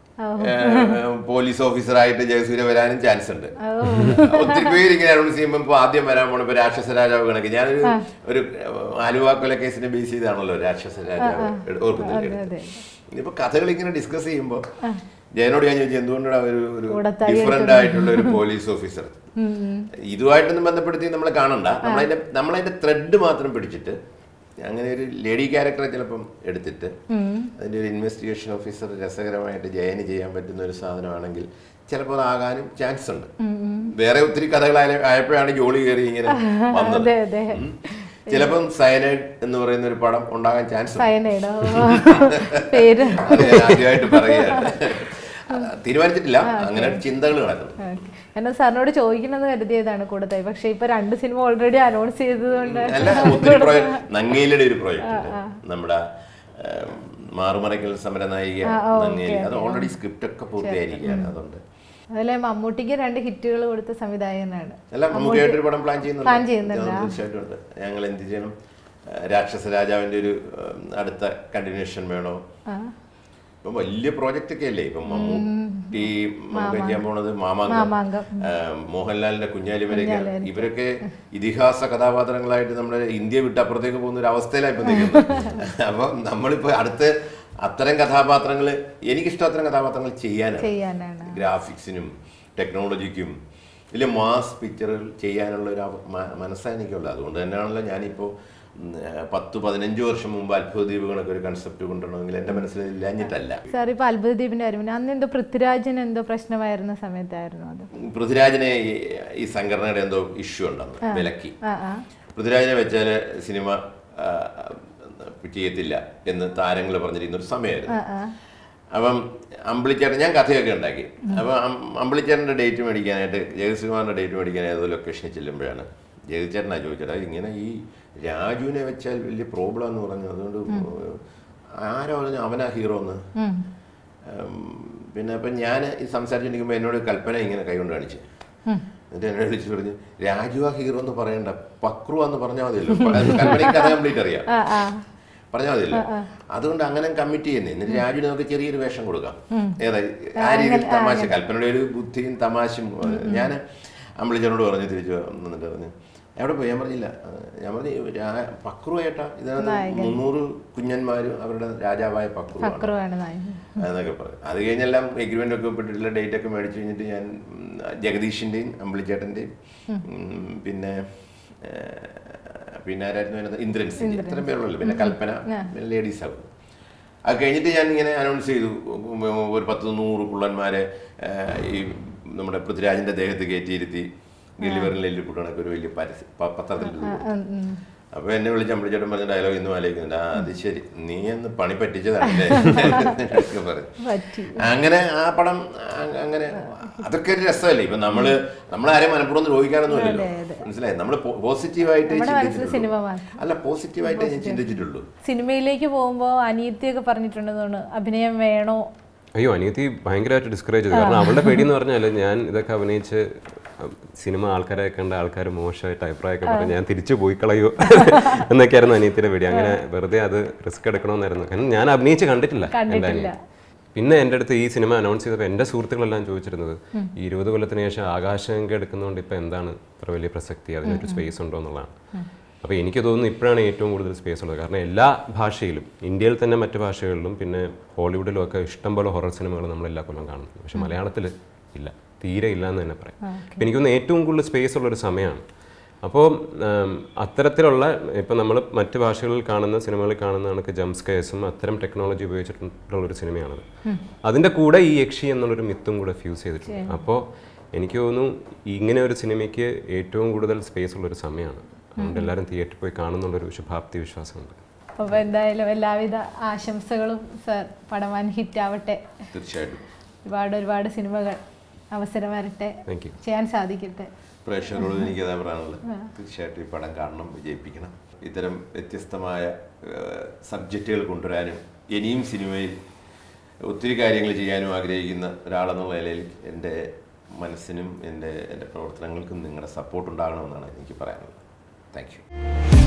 ഏഹ്, പോലീസ് ഓഫീസറായിട്ട് ജയസൂര്യ വരാനും ചാൻസ് ഉണ്ട് ഒത്തിരി പേര് ഇങ്ങനെ അനൗൺസ് ചെയ്യുമ്പോൾ ഇപ്പൊ ആദ്യം വരാൻ പോണ ഇപ്പൊ രാക്ഷസ രാജാവ് കണക്ക് ഞാനൊരു ഒരു ആലുവ കൊല കേസിനെ ബേസ് ചെയ്താണല്ലോ രാക്ഷസ രാജാവ് എടു- ഓർക്കുന്നില്ലേ അതെ. ഇനിയിപ്പോ കഥകൾ ഇങ്ങനെ ഡിസ്കസ് ചെയ്യുമ്പോൾ ജയനോട് ഞാൻ ചോദിച്ചു എന്തുകൊണ്ടാണ് ഒരു ഒരു കൂടത്തായി ഡിഫറെന്റ് ആയിട്ടുള്ള ഒരു പോലീസ് ഓഫീസർ ഇതുമായിട്ടൊന്നും ബന്ധപ്പെടുത്തി നമ്മൾ കാണണ്ട നമ്മളതിന്റെ നമ്മളതിന്റെ ത്രെഡ് മാത്രം പിടിച്ചിട്ട് അങ്ങനെ ഒരു ലേഡി ക്യാരക്ടറെ ചിലപ്പം എടുത്തിട്ട് അതിന്റെ ഒരു ഇൻവെസ്റ്റിഗേഷൻ ഓഫീസർ രസകരമായിട്ട് ജയന് ചെയ്യാൻ പറ്റുന്ന ഒരു സാധനമാണെങ്കിൽ ചിലപ്പോൾ അതാകാനും ചാൻസ് ഉണ്ട് വേറെ ഒത്തിരി കഥകൾ ആയ- ആയപ്പോഴാണ് ജോലി കയറി ഇങ്ങനെ വന്നത് അതെ അതെ ഉം. ചിലപ്പം സയനൈഡ് എന്ന് പറയുന്ന ഒരു പടം ഉണ്ടാകാൻ ചാൻസ് ഉണ്ട് സയനൈഡോ പേര് അത് ഞാൻ ആദ്യമായിട്ട് പറയുകയാണ് തീരുമാനിച്ചിട്ടില്ല അങ്ങനെ ചിന്തകൾ കിടക്കുന്നു ഓക്കേ. എന്നാൽ സാറിനോട് ചോദിക്കണമെന്ന് കരുതിയതാണ് കൂടുതലായി പക്ഷെ ഇപ്പൊ രണ്ട് സിനിമ ഓൾറെഡി അനൗൺസ് ചെയ്തതുകൊണ്ട് അല്ല ഒത്തിരി പ്രോജക്ട് നങ്ങയിലയുടെ ഒരു പ്രോജക്റ്റ് ഉണ്ട് നമ്മുടെ ഏം, മാറുമറയ്ക്കൽ സമര നായിക നങ്ങേലി അത് ഓൾറെഡി സ്ക്രിപ്റ്റ് ഒക്കെ പൂർത്തിയായിരിക്കുകയാണ് അതുകൊണ്ട് അതുപോലെ മമ്മൂട്ടിക്ക് രണ്ട് ഹിറ്റുകൾ കൊടുത്ത സംവിധായകനാണ് അല്ല നമുക്കായിട്ടൊരു പടം പ്ലാൻ ചെയ്യുന്നുണ്ട് പ്ലാൻ ചെയ്യുന്നുണ്ട്, അത് തീർച്ചയായിട്ടും ഉണ്ട് ഞങ്ങൾ എന്ത് ചെയ്യണം ഏഹ്, രാക്ഷസ രാജാവിന്റെ ഒരു ഏം, അടുത്ത കണ്ടിന്യൂഷൻ വേണോ ആ. ഇപ്പം വലിയ പ്രോജക്റ്റ് ഒക്കെ അല്ലേ ഇപ്പം മമ്മൂട്ടി നമുക്ക് ചെയ്യാൻ പോണത് മാമാങ്കം മാമാങ്കം. ഏഹ്, മോഹൻലാലിന്റെ കുഞ്ഞാലിവരൊക്കെ ഇവരൊക്കെ ഇതിഹാസ കഥാപാത്രങ്ങളായിട്ട് നമ്മുടെ ഇന്ത്യ വിട്ട് അപ്പുറത്തേക്ക് പോകുന്ന ഒരു അവസ്ഥയിലാണ് ഇപ്പം നിൽക്കുന്നത് അപ്പം നമ്മളിപ്പോൾ അടുത്ത് അത്തരം കഥാപാത്രങ്ങൾ എനിക്കിഷ്ടം അത്തരം കഥാപാത്രങ്ങൾ ചെയ്യാനാണ് ചെയ്യാനാണ് ഗ്രാഫിക്സിനും ടെക്നോളജിക്കും വലിയ മാസ് പിക്ചറുകൾ ചെയ്യാനുള്ള ഒരു അവ- മ- മനസ്സാണ് എനിക്കുള്ളത് അതുകൊണ്ട് തന്നെയാണല്ലോ ഞാനിപ്പോൾ ഉം, ഏഹ്, പത്ത് പതിനഞ്ച് വർഷം മുമ്പ് അത്ഭുത ദ്വീപുകളൊക്കെ ഒരു കൺസെപ്റ്റ് കൊണ്ടുവരണമെങ്കിൽ എൻ്റെ മനസ്സിൽ ഇല്ലാഞ്ഞിട്ടല്ല സാർ ഇപ്പൊ അത്ഭുത ദ്വീപിന്റെ കാര്യം അന്ന് എന്തോ പൃഥ്വിരാജിന് എന്തോ പ്രശ്നമായിരുന്ന സമയത്തായിരുന്നു അത് പൃഥ്വിരാജിനെ ഈ- ഈ സംഘടനയുടെ എന്തോ ഇഷ്യൂ ഉണ്ടെന്ന് വിലക്കി ആ ആ പൃഥ്വിരാജിനെ വെച്ചാൽ സിനിമ ആ, ചെയ്യത്തില്ല എന്ന് താരങ്ങൾ പറഞ്ഞിരിക്കുന്ന ഒരു സമയമായിരുന്നു ആ ആ അപ്പം അമ്പിളിച്ചേട്ടൻ ഞാൻ കഥയൊക്കെ ഉണ്ടാക്കി അപ്പം അം- അമ്പിളിച്ചേട്ടൻ്റെ ഡേറ്റ് മേടിക്കാനായിട്ട് ജഗത്കുമാറിൻ്റെ ഡേറ്റ് മേടിക്കാനായിട്ട് ഏതോ ലൊക്കേഷനിൽ ചെല്ലുമ്പോഴാണ് ജഗതിച്ചേട്ടനാണ് ചോദിച്ചത് "അത് ഇങ്ങനെ ഈ രാജുവിനെ വെച്ചാൽ വലിയ പ്രോബ്ലം എന്ന് പറഞ്ഞു അതുകൊണ്ട് ആരോ പറഞ്ഞു അവനാ ഹീറോ എന്ന് ഉം. ഉം, പിന്നെ അപ്പം ഞാൻ ഈ സംസാരിച്ചിരിക്കുമ്പോൾ എന്നോട് കൽപ്പന ഇങ്ങനെ കൈകൊണ്ട് കാണിച്ചു എന്നിട്ട് എന്നെ വിളിച്ചു പറഞ്ഞു രാജു ആ ഹീറോ എന്ന് പറയണ്ട പക്രു എന്ന് പറഞ്ഞാൽ മതിയല്ലോ കൽപ്പനയ്ക്ക് കഥ കംപ്ലീറ്റ് അറിയാം ആ ആ പറഞ്ഞാൽ മതിയല്ലോ അതുകൊണ്ട് അങ്ങനെ കമ്മിറ്റ് ചെയ്യുന്നേ എന്നിട്ട് രാജുവിന് നമുക്ക് ചെറിയൊരു വേഷം കൊടുക്കാം ഏതാ ആ രീതിയിൽ തമാശ കൽപ്പനയുടെ ഒരു ബുദ്ധിയും തമാശയും ഞാൻ അമ്പിളിച്ചനോട് പറഞ്ഞു തിരിച്ചു എന്നിട്ട് പറഞ്ഞു എവിടെ പോയി ഞാൻ പറഞ്ഞില്ല ഞാൻ പറഞ്ഞു രാ- പക്രു ഏട്ടാ ഇതിനകത്ത് മുന്നൂറ് കുഞ്ഞന്മാരും അവരുടെ രാജാവായ പക്രു പക്രുവാണ് നായകൻ എന്നൊക്കെ പറഞ്ഞു അത് കഴിഞ്ഞെല്ലാം എഗ്രിമെന്റ് ഒക്കെ ഒപ്പിട്ടിട്ടുള്ള ഡേറ്റ് ഒക്കെ മേടിച്ചു കഴിഞ്ഞിട്ട് ഞാൻ ഉം, ജഗദീഷിന്റെയും അമ്പിളിച്ചേട്ടന്റെയും ഉം, പിന്നെ ഏർ, പിന്നെ ആരായിരുന്നു അതിനകത്ത് ഇന്ദ്രൻ സിംഗ് ഇത്രയും പേരുള്ളൂ പിന്നെ കൽപ്പന പിന്നെ ലേഡീസ് ആവും അത് കഴിഞ്ഞിട്ട് ഞാൻ ഇങ്ങനെ അനൗൺസ് ചെയ്തു ഉം, ഒരു പത്ത് നൂറ് പുള്ളന്മാരെ ഏർ, ഈ നമ്മുടെ പൃഥ്വിരാജിന്റെ ദേഹത്ത് കയറ്റിയിരുത്തി ഗലിവറിൽ എല്ലിപ്പുട്ടണൊക്കെ ഒരു വലിയ പരസ്യം പ- പത്രത്തിൽ ഇത് കൊടുത്തു. അപ്പോൾ എന്നെ വിളിച്ച് അമ്പളിച്ചേട്ടൻ പറഞ്ഞ ഡയലോഗ് ഇന്നും ആലോചിക്കുന്നുണ്ട് ആ അത് ശരി നീ എന്ന് പണി പറ്റിച്ചതാണല്ലേ എന്നൊക്കെ പറഞ്ഞു പറ്റി അങ്ങനെ ആ പടം അ- അങ്ങനെ അതൊക്കെ ഒരു രസമല്ലേ ഇപ്പൊ നമ്മള് നമ്മളാരെയും മനഃപൂർവ്വം ദ്രോഹിക്കാനൊന്നുമില്ലല്ലോ മനസ്സിലായി നമ്മൾ പോസിറ്റീവായിട്ട് നമ്മുടെ മനസ്സിൽ സിനിമ മാത്രം അല്ല പോസിറ്റീവായിട്ട് ഞാൻ ചിന്തിച്ചിട്ടുള്ളൂ സിനിമയിലേക്ക് പോകുമ്പോൾ അനിയത്തിയൊക്കെ പറഞ്ഞിട്ടുണ്ടെന്നാണ് അഭിനയം വേണോ അയ്യോ അനിയത്തി ഭയങ്കരമായിട്ട് ഡിസ്കറേജ് ചെയ്തു കാരണം അവളുടെ പേടി എന്ന് പറഞ്ഞാൽ ഞാൻ ഇതൊക്കെ അഭിനയിച്ച് ഉം, സിനിമ ആൾക്കാരെ കണ്ട ആൾക്കാർ മോശമായിട്ട് അഭിപ്രായമൊക്കെ പറഞ്ഞ് ഞാൻ തിരിച്ചു പോയി കളയോ എന്നൊക്കെയായിരുന്നു അനിയത്തിയുടെ പേടി അങ്ങനെ വെറുതെ അത് റിസ്ക് എടുക്കണമെന്നായിരുന്നു കാരണം ഞാൻ അഭിനയിച്ച് കണ്ടിട്ടില്ല എൻ്റെ അനിയൻ പിന്നെ എൻ്റെ അടുത്ത് ഈ സിനിമ അനൗൺസ് ചെയ്തപ്പോൾ എൻ്റെ സുഹൃത്തുക്കളെല്ലാം ചോദിച്ചിരുന്നത് ഈ ഇരുപത് കൊല്ലത്തിന് ശേഷം ആകാശഗംഗ എടുക്കുന്നതുകൊണ്ട് ഇപ്പം എന്താണ് ഇത്ര വലിയ പ്രസക്തി അതിനൊരു സ്പേസ് ഉണ്ടോ എന്നുള്ളതാണ് അപ്പോൾ എനിക്ക് തോന്നുന്നു ഇപ്പോഴാണ് ഏറ്റവും കൂടുതൽ സ്പേസ് ഉള്ളത് കാരണം എല്ലാ ഭാഷയിലും ഇന്ത്യയിൽ തന്നെ മറ്റ് ഭാഷകളിലും പിന്നെ ഹോളിവുഡിലും ഒക്കെ ഇഷ്ടംപോലെ ഹൊറർ സിനിമകൾ നമ്മൾ എല്ലാ കൊല്ലം കാണുന്നു പക്ഷെ മലയാളത്തിൽ ഇല്ല തീരെ ഇല്ല എന്ന് തന്നെ പറയാം അപ്പം എനിക്ക് തോന്നുന്നു ഏറ്റവും കൂടുതൽ സ്പേസ് ഉള്ളൊരു സമയമാണ് അപ്പോൾ അത്തരത്തിലുള്ള ഇപ്പം നമ്മൾ മറ്റ് ഭാഷകളിൽ കാണുന്ന സിനിമകളിൽ കാണുന്ന കണക്ക് ജംസ്കേഴ്സും അത്തരം ടെക്നോളജി ഉപയോഗിച്ചിട്ടുള്ള ഒരു സിനിമയാണത് അതിൻ്റെ കൂടെ ഈ യക്ഷി എന്നുള്ളൊരു മിത്തും കൂടെ ഫ്യൂസ് ചെയ്തിട്ടുണ്ട് അപ്പോൾ എനിക്ക് തോന്നുന്നു ഇങ്ങനെ ഒരു സിനിമയ്ക്ക് ഏറ്റവും കൂടുതൽ സ്പേസ് ഉള്ളൊരു സമയമാണ് അതുകൊണ്ട് എല്ലാവരും തിയേറ്ററിൽ പോയി കാണുന്നുള്ളൊരു ശുഭാപ്തി വിശ്വാസമുണ്ട് അപ്പോൾ എന്തായാലും എല്ലാവിധ ആശംസകളും സർ പടം വൻ ഹിറ്റ് ആവട്ടെ തീർച്ചയായിട്ടും ഒരുപാട് ഒരുപാട് സിനിമകൾ അവസരം വരട്ടെ താങ്ക് യു ചെയ്യാൻ സാധിക്കട്ടെ പ്രേക്ഷകരോട് എനിക്ക് അതാ പറയാനുള്ളത് തീർച്ചയായിട്ടും ഈ പടം കാണണം വിജയിപ്പിക്കണം ഇത്തരം വ്യത്യസ്തമായ സബ്ജക്റ്റുകൾ കൊണ്ടുവരാനും ഇനിയും സിനിമയിൽ ഒത്തിരി കാര്യങ്ങൾ ചെയ്യാനും ആഗ്രഹിക്കുന്ന ഒരാളെന്നുള്ള നിലയിൽ എൻ്റെ മനസ്സിനും എൻ്റെ എൻ്റെ പ്രവർത്തനങ്ങൾക്കും നിങ്ങളുടെ സപ്പോർട്ട് ഉണ്ടാകണമെന്നാണ് എനിക്ക് പറയാനുള്ളത് താങ്ക് യു